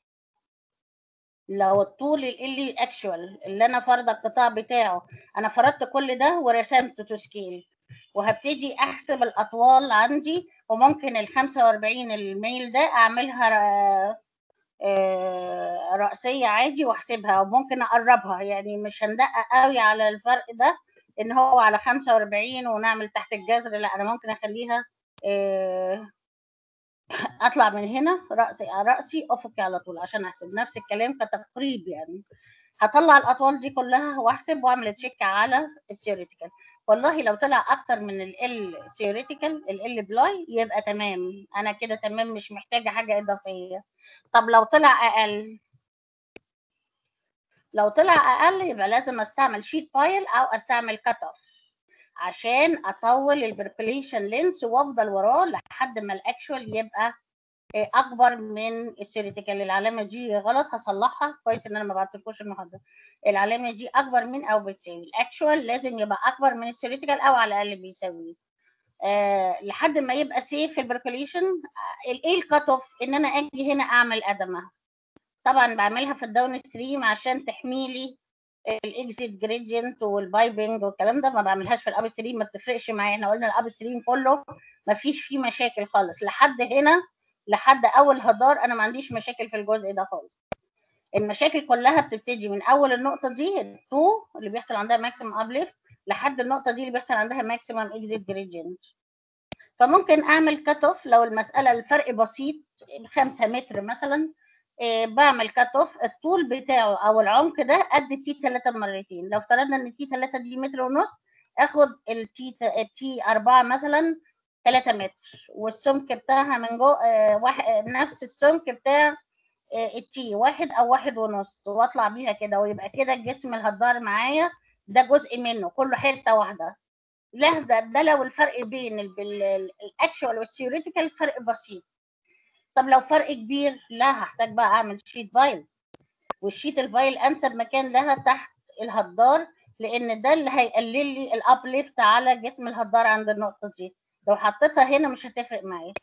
لو الطول اللي اكشوال اللي انا فرض القطاع بتاعه انا فرضت كل ده ورسمت تو سكيل وهبتدي احسب الاطوال عندي وممكن ال 45 الميل ده اعملها ر- آه، رأسية عادي واحسبها وممكن اقربها يعني مش هندقق قوي على الفرق ده ان هو على 45 ونعمل تحت الجذر لا انا ممكن اخليها آه، اطلع من هنا راسي راسي افقي على طول عشان احسب نفس الكلام كتقريب يعني هطلع الاطوال دي كلها واحسب واعمل تشيك على الثيوريتيكال والله لو طلع اكتر من ال ثيوريتيكال ال بلاي يبقى تمام انا كده تمام مش محتاجه حاجه اضافيه طب لو طلع اقل لو طلع اقل يبقى لازم استعمل شيت فايل او استعمل كات اوف عشان اطول البركوليشن لينس وافضل وراه لحد ما الاكشوال يبقى آه، اكبر من الثيوريتيكال العلامه دي غلط هصلحها كويس ان انا ما بعتلكوش المحاضره العلامه دي اكبر من او بتساوي الاكشوال لازم يبقى اكبر من الثيوريتيكال او على الاقل بيساويه آه لحد ما يبقى سيف في البركوليشن ايه الكات اوف ان انا اجي هنا اعمل ادمه طبعا بعملها في الداون ستريم عشان تحمي لي الاكزيت جريدينت والبايبنج والكلام ده ما بعملهاش في الاب ستريم ما بتفرقش معايا احنا قلنا الاب ستريم كله ما فيش فيه مشاكل خالص لحد هنا لحد اول هدار انا ما عنديش مشاكل في الجزء ده خالص المشاكل كلها بتبتدي من اول النقطه دي التو اللي بيحصل عندها ماكسيمم ابليفت لحد النقطه دي اللي بيحصل عندها ماكسيمم اكزيت جريدينت فممكن اعمل كات اوف لو المساله الفرق بسيط 5 متر مثلا إيه بعمل كات اوف الطول بتاعه او العمق ده قد تي 3 مرتين لو افترضنا ان تي 3 دي متر ونص اخد التي التي 4 مثلا 3 متر والسمك بتاعها من جوه آه واحد نفس السمك بتاع آه التي واحد او واحد ونص واطلع بيها كده ويبقى كده الجسم الهدار معايا ده جزء منه كله حته واحده لا ده, ده لو الفرق بين الاكشوال والثيوريتيكال فرق بسيط طب لو فرق كبير لا هحتاج بقى اعمل شيت فايل والشيت الفايل انسب مكان لها تحت الهدار لان ده اللي هيقلل لي الابليفت على جسم الهدار عند النقطه دي لو حطيتها هنا مش هتفرق معايا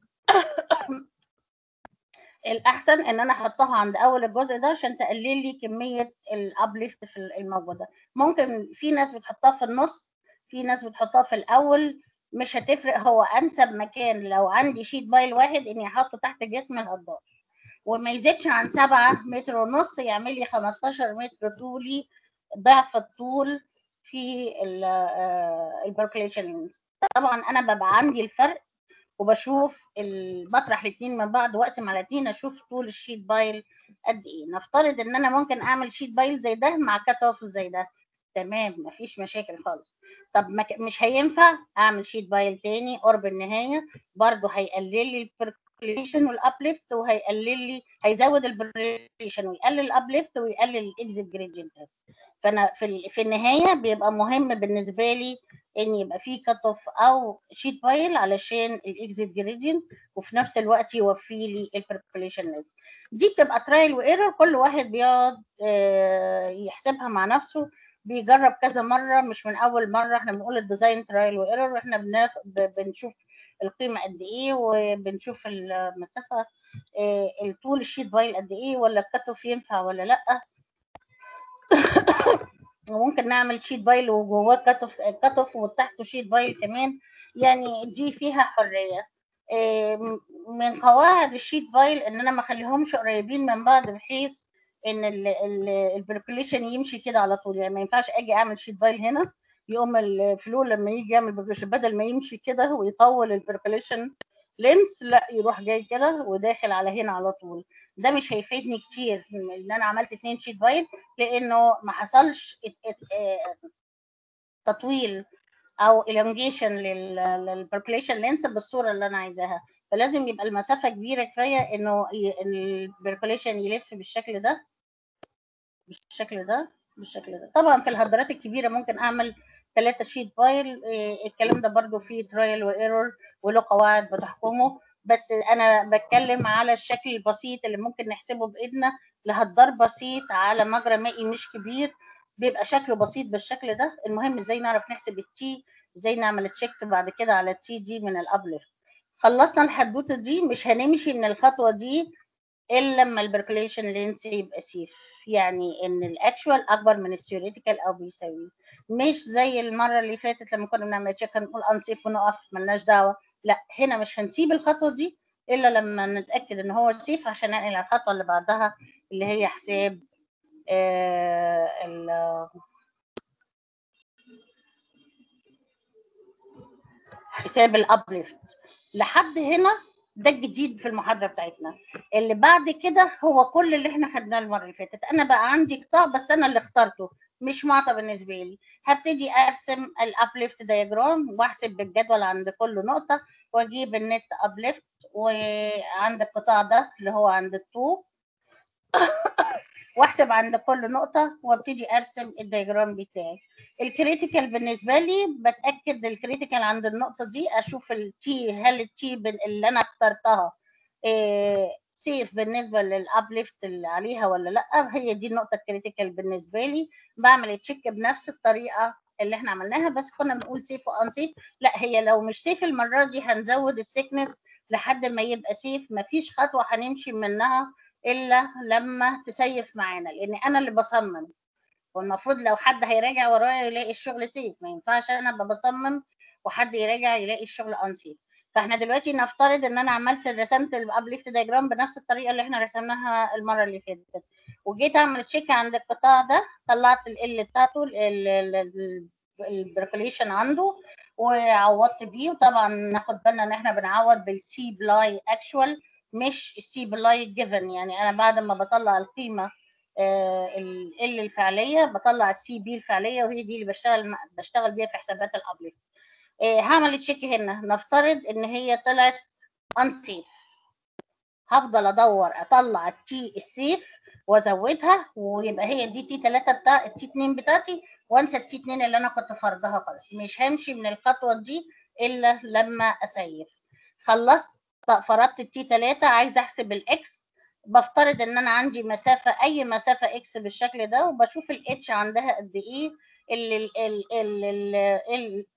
الاحسن ان انا احطها عند اول الجزء ده عشان تقلل لي كميه الابليفت في الموجوده ممكن في ناس بتحطها في النص في ناس بتحطها في الاول مش هتفرق هو انسب مكان لو عندي شيت بايل واحد اني احطه تحت جسم الهدار وما يزيدش عن سبعة متر ونص يعمل لي 15 متر طولي ضعف الطول في البركليشن طبعا انا ببقى عندي الفرق وبشوف بطرح الاثنين من بعض واقسم على اثنين اشوف طول الشيت بايل قد ايه نفترض ان انا ممكن اعمل شيت بايل زي ده مع كات اوف زي ده تمام مفيش مشاكل خالص طب مش هينفع اعمل شيت بايل تاني قرب النهايه برضه هيقلل لي البركليشن والابليفت وهيقلل لي هيزود البركليشن ويقلل الابليفت ويقلل الاكزيت جريدينت فانا في في النهايه بيبقى مهم بالنسبه لي ان يبقى في كات اوف او شيت بايل علشان الاكزيت جريدينت وفي نفس الوقت يوفي لي البركليشن ليز دي بتبقى ترايل وايرور كل واحد بيقعد يحسبها مع نفسه بيجرب كذا مره مش من اول مره احنا بنقول الديزاين ترايل وايرور احنا بناخد بنشوف القيمه قد ايه وبنشوف المسافه اه الطول الشيت بايل قد ايه ولا الكات اوف ينفع ولا لا وممكن نعمل شيت بايل وجواه كات اوف كات اوف وتحته شيت بايل كمان يعني دي فيها حريه اه من قواعد الشيت بايل ان انا ما اخليهمش قريبين من بعض بحيث ان البركليشن يمشي كده على طول يعني ما ينفعش اجي اعمل شيت بايل هنا يقوم الفلول لما يجي يعمل بركليشن بدل ما يمشي كده ويطول البركليشن لينس لا يروح جاي كده وداخل على هنا على طول ده مش هيفيدني كتير ان انا عملت اتنين شيت بايل لانه ما حصلش تطويل او elongation للبركليشن لينس بالصوره اللي انا عايزاها فلازم يبقى المسافه كبيره كفايه انه البركليشن يلف بالشكل ده بالشكل ده بالشكل ده طبعا في الهدرات الكبيره ممكن اعمل ثلاثة شيت بايل الكلام ده برضو فيه ترايل وايرور وله قواعد بتحكمه بس انا بتكلم على الشكل البسيط اللي ممكن نحسبه بايدنا لهدار بسيط على مجرى مائي مش كبير بيبقى شكله بسيط بالشكل ده المهم ازاي نعرف نحسب التي ازاي نعمل تشيك بعد كده على التي دي من الابليفت خلصنا الحدوته دي مش هنمشي من الخطوه دي الا لما البركليشن لينس يبقى سيف يعني ان الاكشوال اكبر من الثيوريتيكال او بيساويه مش زي المره اللي فاتت لما كنا بنعمل تشيك هنقول انسيف ونقف ملناش دعوه لا هنا مش هنسيب الخطوه دي الا لما نتاكد ان هو سيف عشان ننقل على الخطوه اللي بعدها اللي هي حساب آه حساب الابليفت لحد هنا ده الجديد في المحاضره بتاعتنا اللي بعد كده هو كل اللي احنا خدناه المره اللي فاتت انا بقى عندي قطاع بس انا اللي اخترته مش معطى بالنسبه لي هبتدي ارسم الابليفت دياجرام واحسب بالجدول عند كل نقطه واجيب النت ابليفت وعند القطاع ده اللي هو عند الطوب واحسب عند كل نقطه وابتدي ارسم الدياجرام بتاعي الكريتيكال بالنسبه لي بتاكد الكريتيكال عند النقطه دي اشوف التي هل التي اللي انا اخترتها سيف بالنسبه للابليفت اللي عليها ولا لا هي دي النقطه الكريتيكال بالنسبه لي بعمل تشيك بنفس الطريقه اللي احنا عملناها بس كنا بنقول سيف وان سيف لا هي لو مش سيف المره دي هنزود السيكنس لحد ما يبقى سيف مفيش خطوه هنمشي منها الا لما تسيف معانا لان انا اللي بصمم والمفروض لو حد هيراجع ورايا يلاقي الشغل سيف ما ينفعش انا ابقى بصمم وحد يراجع يلاقي الشغل ان سيف فاحنا دلوقتي نفترض ان انا عملت رسمت الابليفت دايجرام بنفس الطريقه اللي احنا رسمناها المره اللي فاتت وجيت اعمل تشيك عند القطاع ده طلعت ال بتاعته البركليشن عنده وعوضت بيه وطبعا ناخد بالنا ان احنا بنعوض بالسي بلاي اكشوال مش السي بلاي جيفن يعني انا بعد ما بطلع القيمه ال الفعليه بطلع السي بي الفعليه وهي دي اللي بشتغل بشتغل بيها في حسابات الابليفت هعمل تشيك هنا نفترض ان هي طلعت unsafe هفضل ادور اطلع التي السيف وازودها ويبقى هي دي تي 3 بتاع التي 2 بتاعتي وانسى التي 2 اللي انا كنت فرضها خالص مش همشي من الخطوه دي الا لما اسيف خلصت فرضت التي 3 عايزه احسب الاكس بفترض ان انا عندي مسافه اي مسافه اكس بالشكل ده وبشوف الاتش عندها قد ايه اللي ال ال ال ال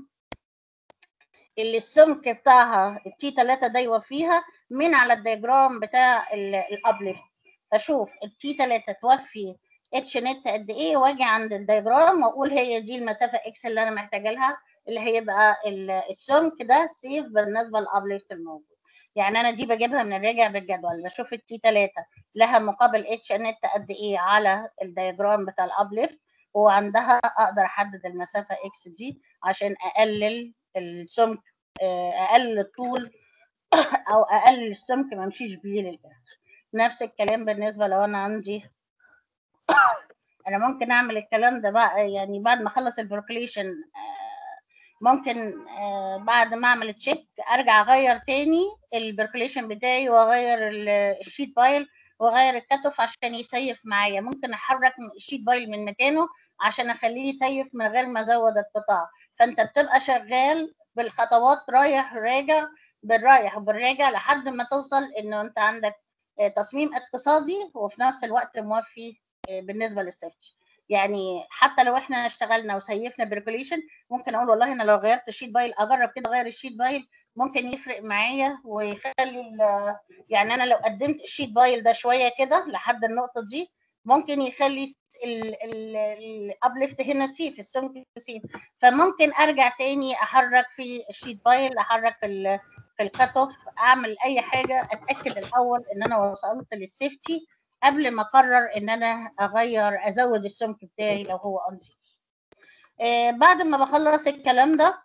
اللي السمك بتاعها التي 3 ده يوفيها من على الدياجرام بتاع الابليفت اشوف التي 3 توفي اتش نت قد ايه واجي عند الدياجرام واقول هي دي المسافه اكس اللي انا محتاجه لها اللي هيبقى السمك ده سيف بالنسبه للابليفت الموجود يعني انا دي بجيبها من الراجع بالجدول بشوف التي 3 لها مقابل اتش نت قد ايه على الدياجرام بتاع الابليفت وعندها اقدر احدد المسافه اكس دي عشان اقلل السمك اقلل الطول او اقلل السمك ما امشيش بيه للاخر نفس الكلام بالنسبه لو انا عندي انا ممكن اعمل الكلام ده بقى يعني بعد ما اخلص البروكليشن ممكن بعد ما اعمل تشيك ارجع اغير تاني البركليشن بتاعي واغير الشيت بايل واغير الكتف عشان يسيف معايا ممكن احرك الشيت بايل من مكانه عشان اخليه يسيف من غير ما ازود القطاع فانت بتبقى شغال بالخطوات رايح راجع بالرايح وبالراجع لحد ما توصل انه انت عندك تصميم اقتصادي وفي نفس الوقت موفي بالنسبه للسيرش يعني حتى لو احنا اشتغلنا وسيفنا بريكوليشن ممكن اقول والله انا لو غيرت الشيت بايل اجرب كده اغير الشيت بايل ممكن يفرق معايا ويخلي يعني انا لو قدمت الشيت بايل ده شويه كده لحد النقطه دي ممكن يخلي الابليفت هنا سيف السمك سيف فممكن ارجع تاني احرك في الشيت بايل احرك في في الكات اوف اعمل اي حاجه اتاكد الاول ان انا وصلت للسيفتي قبل ما اقرر ان انا اغير ازود السمك بتاعي لو هو انزل آه بعد ما بخلص الكلام ده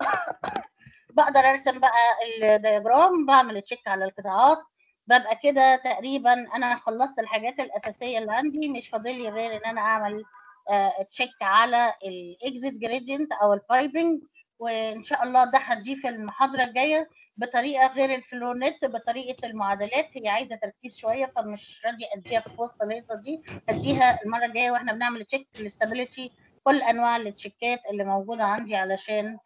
بقدر ارسم بقى الدياجرام بعمل تشيك على القطاعات ببقى كده تقريبا انا خلصت الحاجات الاساسيه اللي عندي مش فاضل لي غير ان انا اعمل آه تشيك على الاكزيت جريدينت او البايبنج وان شاء الله ده هديه في المحاضره الجايه بطريقه غير الفلونت بطريقه المعادلات هي عايزه تركيز شويه فمش راضيه اديها في وسط الهيصه دي اديها المره الجايه واحنا بنعمل تشيك الاستابيليتي كل انواع التشيكات اللي موجوده عندي علشان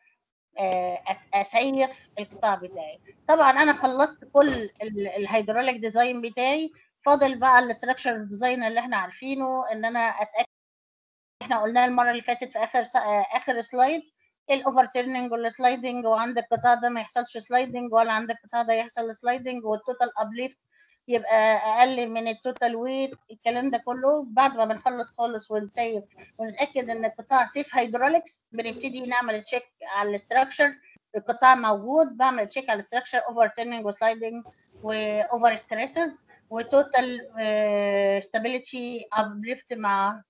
اسيف القطاع بتاعي طبعا انا خلصت كل الهيدروليك ديزاين بتاعي فاضل بقى الاستراكشر ديزاين اللي احنا عارفينه ان انا اتاكد احنا قلناه المره اللي فاتت في اخر اخر سلايد الاوفر تيرنينج والسلايدنج وعند القطاع ده ما يحصلش سلايدنج ولا عند القطاع ده يحصل سلايدنج والتوتال ابليفت يبقى اقل من التوتال ويت الكلام ده كله بعد ما بنخلص خالص ونسيف ونتاكد ان القطاع سيف هيدروليكس بنبتدي نعمل تشيك على الاستراكشر القطاع موجود بعمل تشيك على الاستراكشر اوفر تيرنينج وسلايدنج واوفر ستريسز وتوتال ستابيليتي ابليفت مع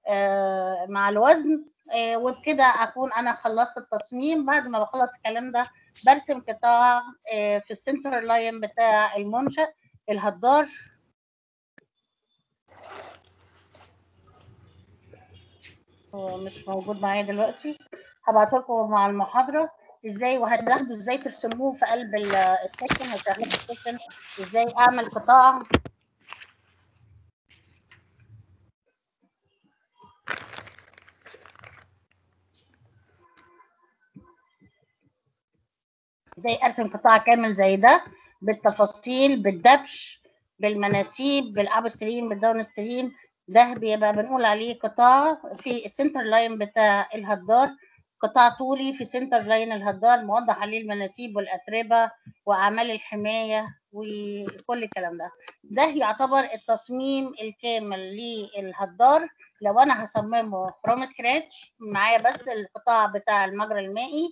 مع الوزن وبكده اكون انا خلصت التصميم بعد ما بخلص الكلام ده برسم قطاع في السنتر لاين بتاع المنشأ الهدار هو مش موجود معايا دلوقتي هبعته لكم مع المحاضرة ازاي وهتاخدوا ازاي ترسموه في قلب السكشن هشرح لكم السكشن ازاي اعمل قطاع ازاي ارسم قطاع كامل زي ده بالتفاصيل بالدبش بالمناسيب بالابستريم بالداون ستريم ده بيبقى بنقول عليه قطاع في السنتر لاين بتاع الهدار قطاع طولي في سنتر لاين الهدار موضح عليه المناسيب والاتربه واعمال الحمايه وكل الكلام ده ده يعتبر التصميم الكامل للهدار لو انا هصممه فروم سكراتش معايا بس القطاع بتاع المجرى المائي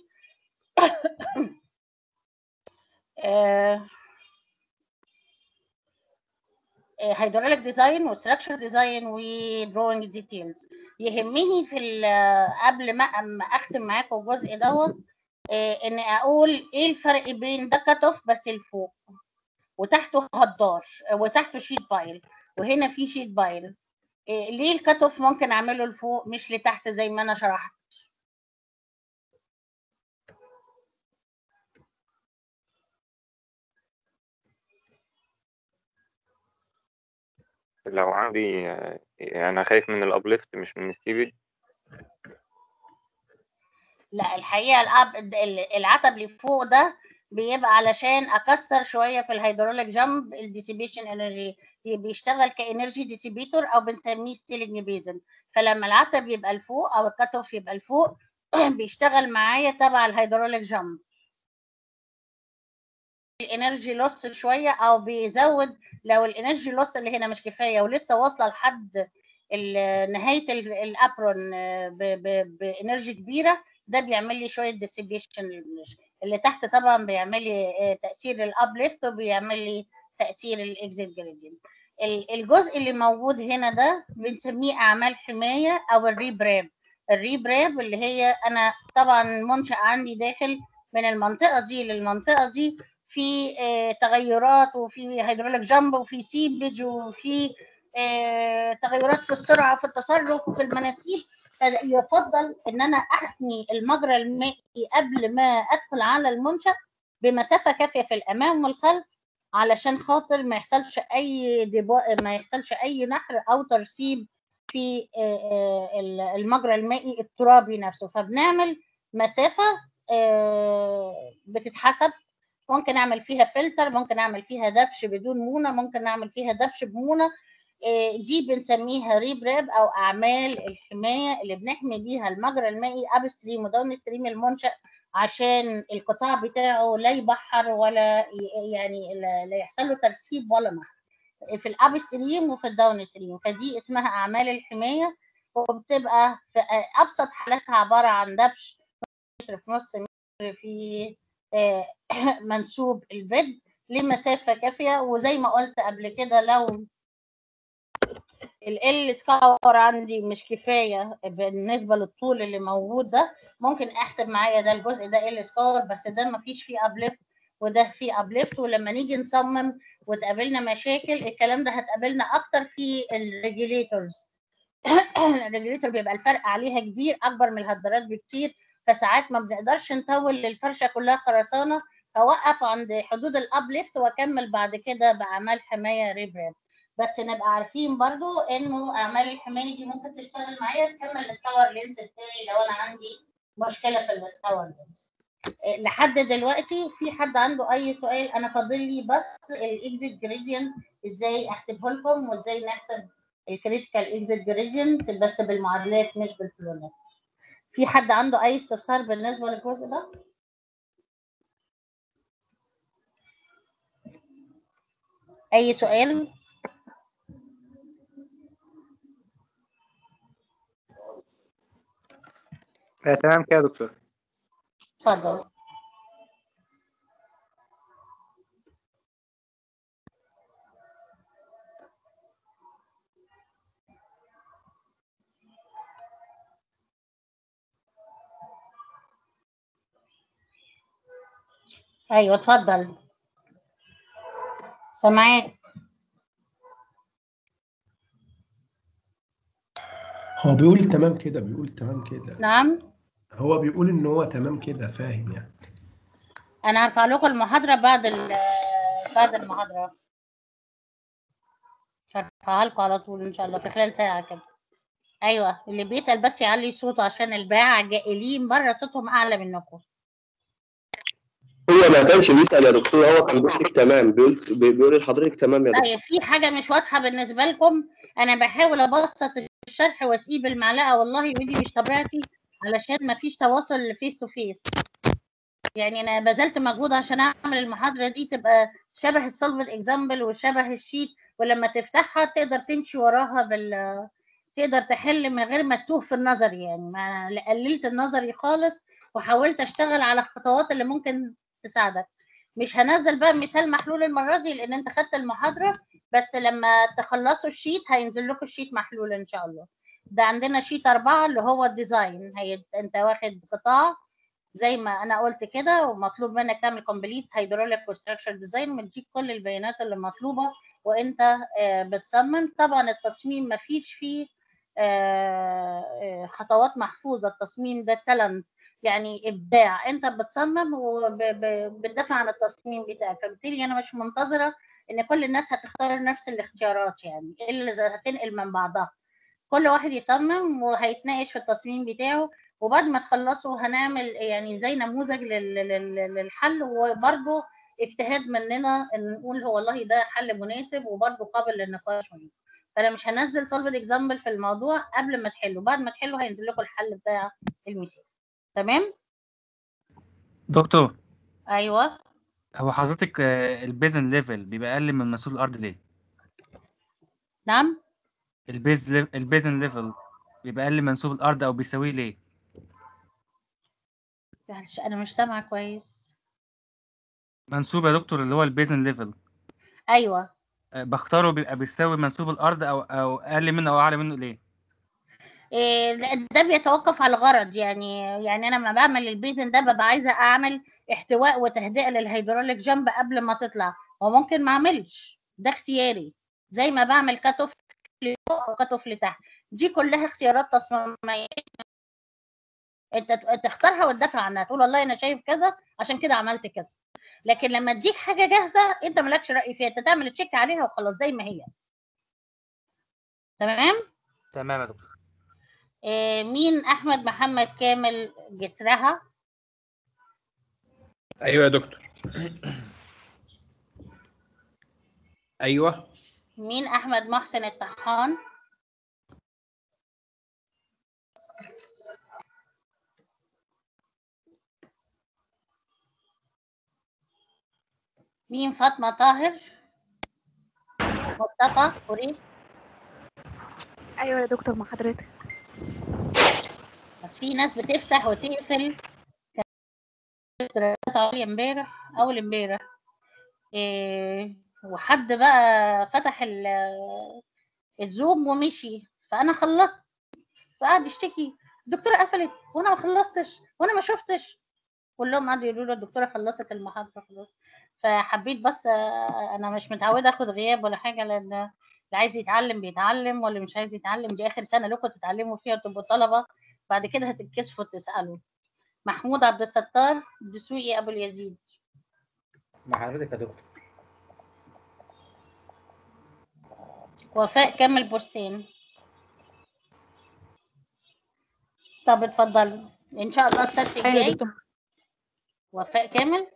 هيدروليك ديزاين وستراكشر ديزاين ودروينج ديتيلز يهمني في ال- قبل ما أما اختم معاكم الجزء دوت آه، ان اقول ايه الفرق بين ده كات اوف بس لفوق وتحته هدار آه، وتحته شيت بايل وهنا في شيت بايل آه، ليه الكات اوف ممكن اعمله لفوق مش لتحت زي ما انا شرحت لو عندي آه، أنا خايف من الأبليفت مش من السيبل لا الحقيقه الأب ال- العتب اللي فوق ده بيبقى علشان اكسر شويه في الهيدروليك جامب الديسيبيشن انرجي بيشتغل كانرجي ديسيبيتور او بنسميه ستيلنج بيزن فلما العتب يبقى لفوق او الكات اوف يبقى لفوق بيشتغل معايا تبع الهيدروليك جامب الانرجي لوس شويه او بيزود لو الانرجي لوس اللي هنا مش كفايه ولسه واصله لحد ال- نهايه ال- الابرون ب- ب- بانرجي كبيره ده بيعمل لي شويه ديسيبيشن اللي تحت طبعا بيعمل لي آه، تاثير الابليفت وبيعمل لي تاثير الاكزيت جريدينت الجزء اللي موجود هنا ده بنسميه اعمال حمايه او الريبراب الريبراب اللي هي انا طبعا منشأ عندي داخل من المنطقه دي للمنطقه دي في آه، تغيرات وفي هيدروليك جامب وفي سيبج وفي آه، تغيرات في السرعه وفي التصرف وفي المناسيب يفضل ان انا احمي المجرى المائي قبل ما ادخل على المنشا بمسافه كافيه في الامام والخلف علشان خاطر ما يحصلش اي دبا... ما يحصلش اي نحر او ترسيب في آه، آه، ال- المجرى المائي الترابي نفسه فبنعمل مسافه آه، بتتحسب ممكن اعمل فيها فلتر ممكن اعمل فيها دبش بدون مونه ممكن اعمل فيها دبش بمونه آه، دي بنسميها ريبراب او اعمال الحمايه اللي بنحمي بيها المجرى المائي اب ستريم وداون ستريم المنشا عشان القطاع بتاعه لا يبحر ولا ي- يعني لا لا يحصل له ترسيب ولا نحر في الاب ستريم وفي الداون ستريم فدي اسمها اعمال الحمايه وبتبقى في ابسط حالاتها عباره عن دبش متر في نص متر في آه، منسوب البيد لمسافه كافيه وزي ما قلت قبل كده لو ال سكور عندي مش كفايه بالنسبه للطول اللي موجود ده ممكن احسب معايا ده الجزء ده ال سكور بس ده ما فيش فيه ابليفت وده فيه ابليفت ولما نيجي نصمم وتقابلنا مشاكل الكلام ده هتقابلنا اكتر في الريجوليتورز الريجوليتور بيبقى الفرق عليها كبير اكبر من الهدرات بكتير فساعات ما بنقدرش نطول الفرشه كلها خرسانه فوقف عند حدود الابليفت واكمل بعد كده باعمال حمايه ريبراب بس نبقى عارفين برضو انه اعمال الحمايه دي ممكن تشتغل معايا تكمل السكور لينس بتاعي لو انا عندي مشكله في السكور لينس إيه، لحد دلوقتي في حد عنده اي سؤال انا فاضل لي بس الاكزيت جريدينت ازاي احسبه لكم وازاي نحسب الكريتيكال اكزيت جريدينت بس بالمعادلات مش بالفلونات في حد عنده اي استفسار بالنسبه للجزء ده اي سؤال آه تمام كده يا دكتور اتفضل ايوه اتفضل سامعاك هو بيقول تمام كده بيقول تمام كده نعم هو بيقول ان هو تمام كده فاهم يعني انا هرفع لكم المحاضره بعد ال- بعد المحاضره هرفعها لكم على طول ان شاء الله في خلال ساعه كده ايوه اللي بيسال بس يعلي صوته عشان الباعة جائلين بره صوتهم اعلى منكم هو ما كانش بيسأل يا دكتور هو كان بيقول لك تمام بيقول بي- بيقول لحضرتك تمام يا دكتور طيب في حاجة مش واضحة بالنسبة لكم أنا بحاول أبسط الشرح وأسيب المعلقة والله ودي مش طبيعتي علشان ما فيش تواصل فيس تو فيس يعني أنا بذلت مجهود عشان أعمل المحاضرة دي تبقى شبه السولفد اكزامبل وشبه الشيت ولما تفتحها تقدر تمشي وراها بال تقدر تحل من غير ما تتوه في النظر يعني ما قللت النظري خالص وحاولت أشتغل على الخطوات اللي ممكن تساعدك مش هنزل بقى مثال محلول المرة دي لأن أنت خدت المحاضرة بس لما تخلصوا الشيت هينزل لكم الشيت محلول ان شاء الله ده عندنا شيت أربعة اللي هو الديزاين هي انت واخد قطاع زي ما انا قلت كده ومطلوب منك تعمل كومبليت هيدروليك وستراكشر ديزاين مديك كل البيانات اللي مطلوبه وانت آه، بتصمم طبعا التصميم ما فيش فيه آه، آه، خطوات محفوظه التصميم ده تالنت يعني ابداع انت بتصمم وبتدافع عن التصميم بتاعك فبالتالي انا مش منتظره ان كل الناس هتختار نفس الاختيارات يعني الا اذا هتنقل من بعضها كل واحد يصمم وهيتناقش في التصميم بتاعه وبعد ما تخلصوا هنعمل يعني زي نموذج لل- لل- للحل وبرضه اجتهاد مننا ان نقول هو والله ده حل مناسب وبرضه قابل للنقاش منه فانا مش هنزل سولفد اكزامبل في الموضوع قبل ما تحلوا بعد ما تحلوا هينزل لكم الحل بتاع المثال تمام دكتور ايوه هو حضرتك آه، البيزن ليفل بيبقى اقل من مسؤول الارض ليه نعم البيز ليف... البيزن ليفل بيبقى اقل من منسوب الارض او بيساويه ليه معلش انا مش سامعه كويس منسوب يا دكتور اللي هو البيزن ليفل ايوه آه، بختاره بيبقى بيساوي منسوب الارض او او اقل منه او اعلى منه ليه إيه، لا، ده بيتوقف على الغرض يعني يعني انا لما بعمل البيزن ده ببقى عايزه اعمل احتواء وتهدئه للهيدروليك جنب قبل ما تطلع وممكن ما اعملش ده اختياري زي ما بعمل كات اوف لفوق او كات اوف لتحت دي كلها اختيارات تصميميه انت ت- تختارها وتدافع عنها تقول والله انا شايف كذا عشان كده عملت كذا لكن لما اديك حاجه جاهزه انت مالكش راي فيها انت تعمل تشيك عليها وخلاص زي ما هي تمام تمام يا دكتور إيه، مين احمد محمد كامل جسرها ايوه يا دكتور ايوه مين احمد محسن الطحان مين فاطمة طاهر مصطفى فريد ايوه يا دكتور مع حضرتك بس في ناس بتفتح وتقفل كانت علي امبارح اول امبارح إيه وحد بقى فتح ال- الزوم ومشي فانا خلصت فقعد يشتكي الدكتوره قفلت وانا ما خلصتش وانا ما شفتش كلهم قعدوا يقولوا له الدكتوره خلصت المحاضره خلاص فحبيت بس آه، انا مش متعوده اخد غياب ولا حاجه لان اللي عايز يتعلم بيتعلم واللي مش عايز يتعلم دي اخر سنه لكم تتعلموا فيها وتبقوا طلبه بعد كده هتتكسفوا تسالوا محمود عبد الستار دسوقي ابو اليزيد مع حضرتك يا دكتور وفاء كامل بوستين طب اتفضلوا ان شاء الله السبت ايوه يا الجاي دكتور وفاء كامل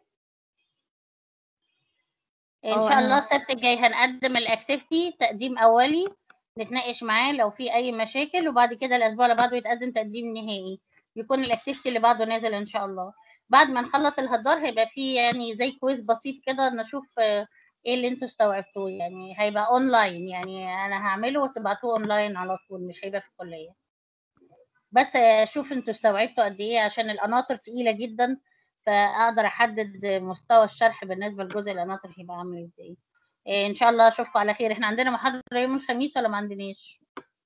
ان اه شاء الله انا السبت الجاي هنقدم الاكتيفيتي تقديم اولي نتناقش معاه لو في اي مشاكل وبعد كده الاسبوع اللي بعده يتقدم تقديم نهائي يكون الاكتيفيتي اللي بعده نازل ان شاء الله بعد ما نخلص الهدار هيبقى في يعني زي كويز بسيط كده نشوف آه، ايه اللي انتوا استوعبتوه يعني هيبقى اونلاين يعني انا هعمله وتبعتوه اونلاين على طول مش هيبقى في الكليه بس اشوف انتوا استوعبتوا قد ايه عشان القناطر تقيله جدا فاقدر احدد مستوى الشرح بالنسبه لجزء القناطر هيبقى عامل ازاي إيه ان شاء الله اشوفكم على خير احنا عندنا محاضره يوم الخميس ولا ما عندناش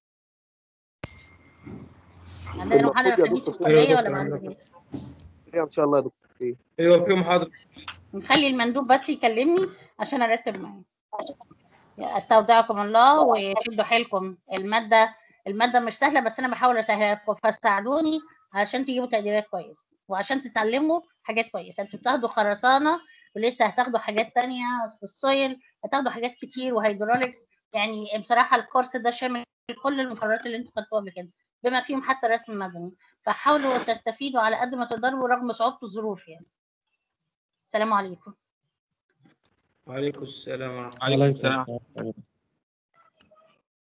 عندنا محاضره المفروض يا الخميس في دكتور ايوه الكليه يا ولا دكتور ما عندك عندناش إيه ان شاء الله يا دكتور إيه. ايوه في محاضرة نخلي المندوب بس يكلمني عشان ارتب معاه استودعكم الله وشدوا حيلكم الماده الماده مش سهله بس انا بحاول اسهلها لكم فساعدوني عشان تجيبوا تقديرات كويسه وعشان تتعلموا حاجات كويسه انتوا بتاخدوا خرسانه ولسه هتاخدوا حاجات تانية في السويل هتاخدوا حاجات كتير وهيدروليكس يعني بصراحه الكورس ده شامل كل المقررات اللي انتوا خدتوها قبل كده بما فيهم حتى الرسم المدني فحاولوا تستفيدوا على قد ما تقدروا رغم صعوبه الظروف يعني السلام عليكم وعليكم السلام ورحمة الله عليكم السلام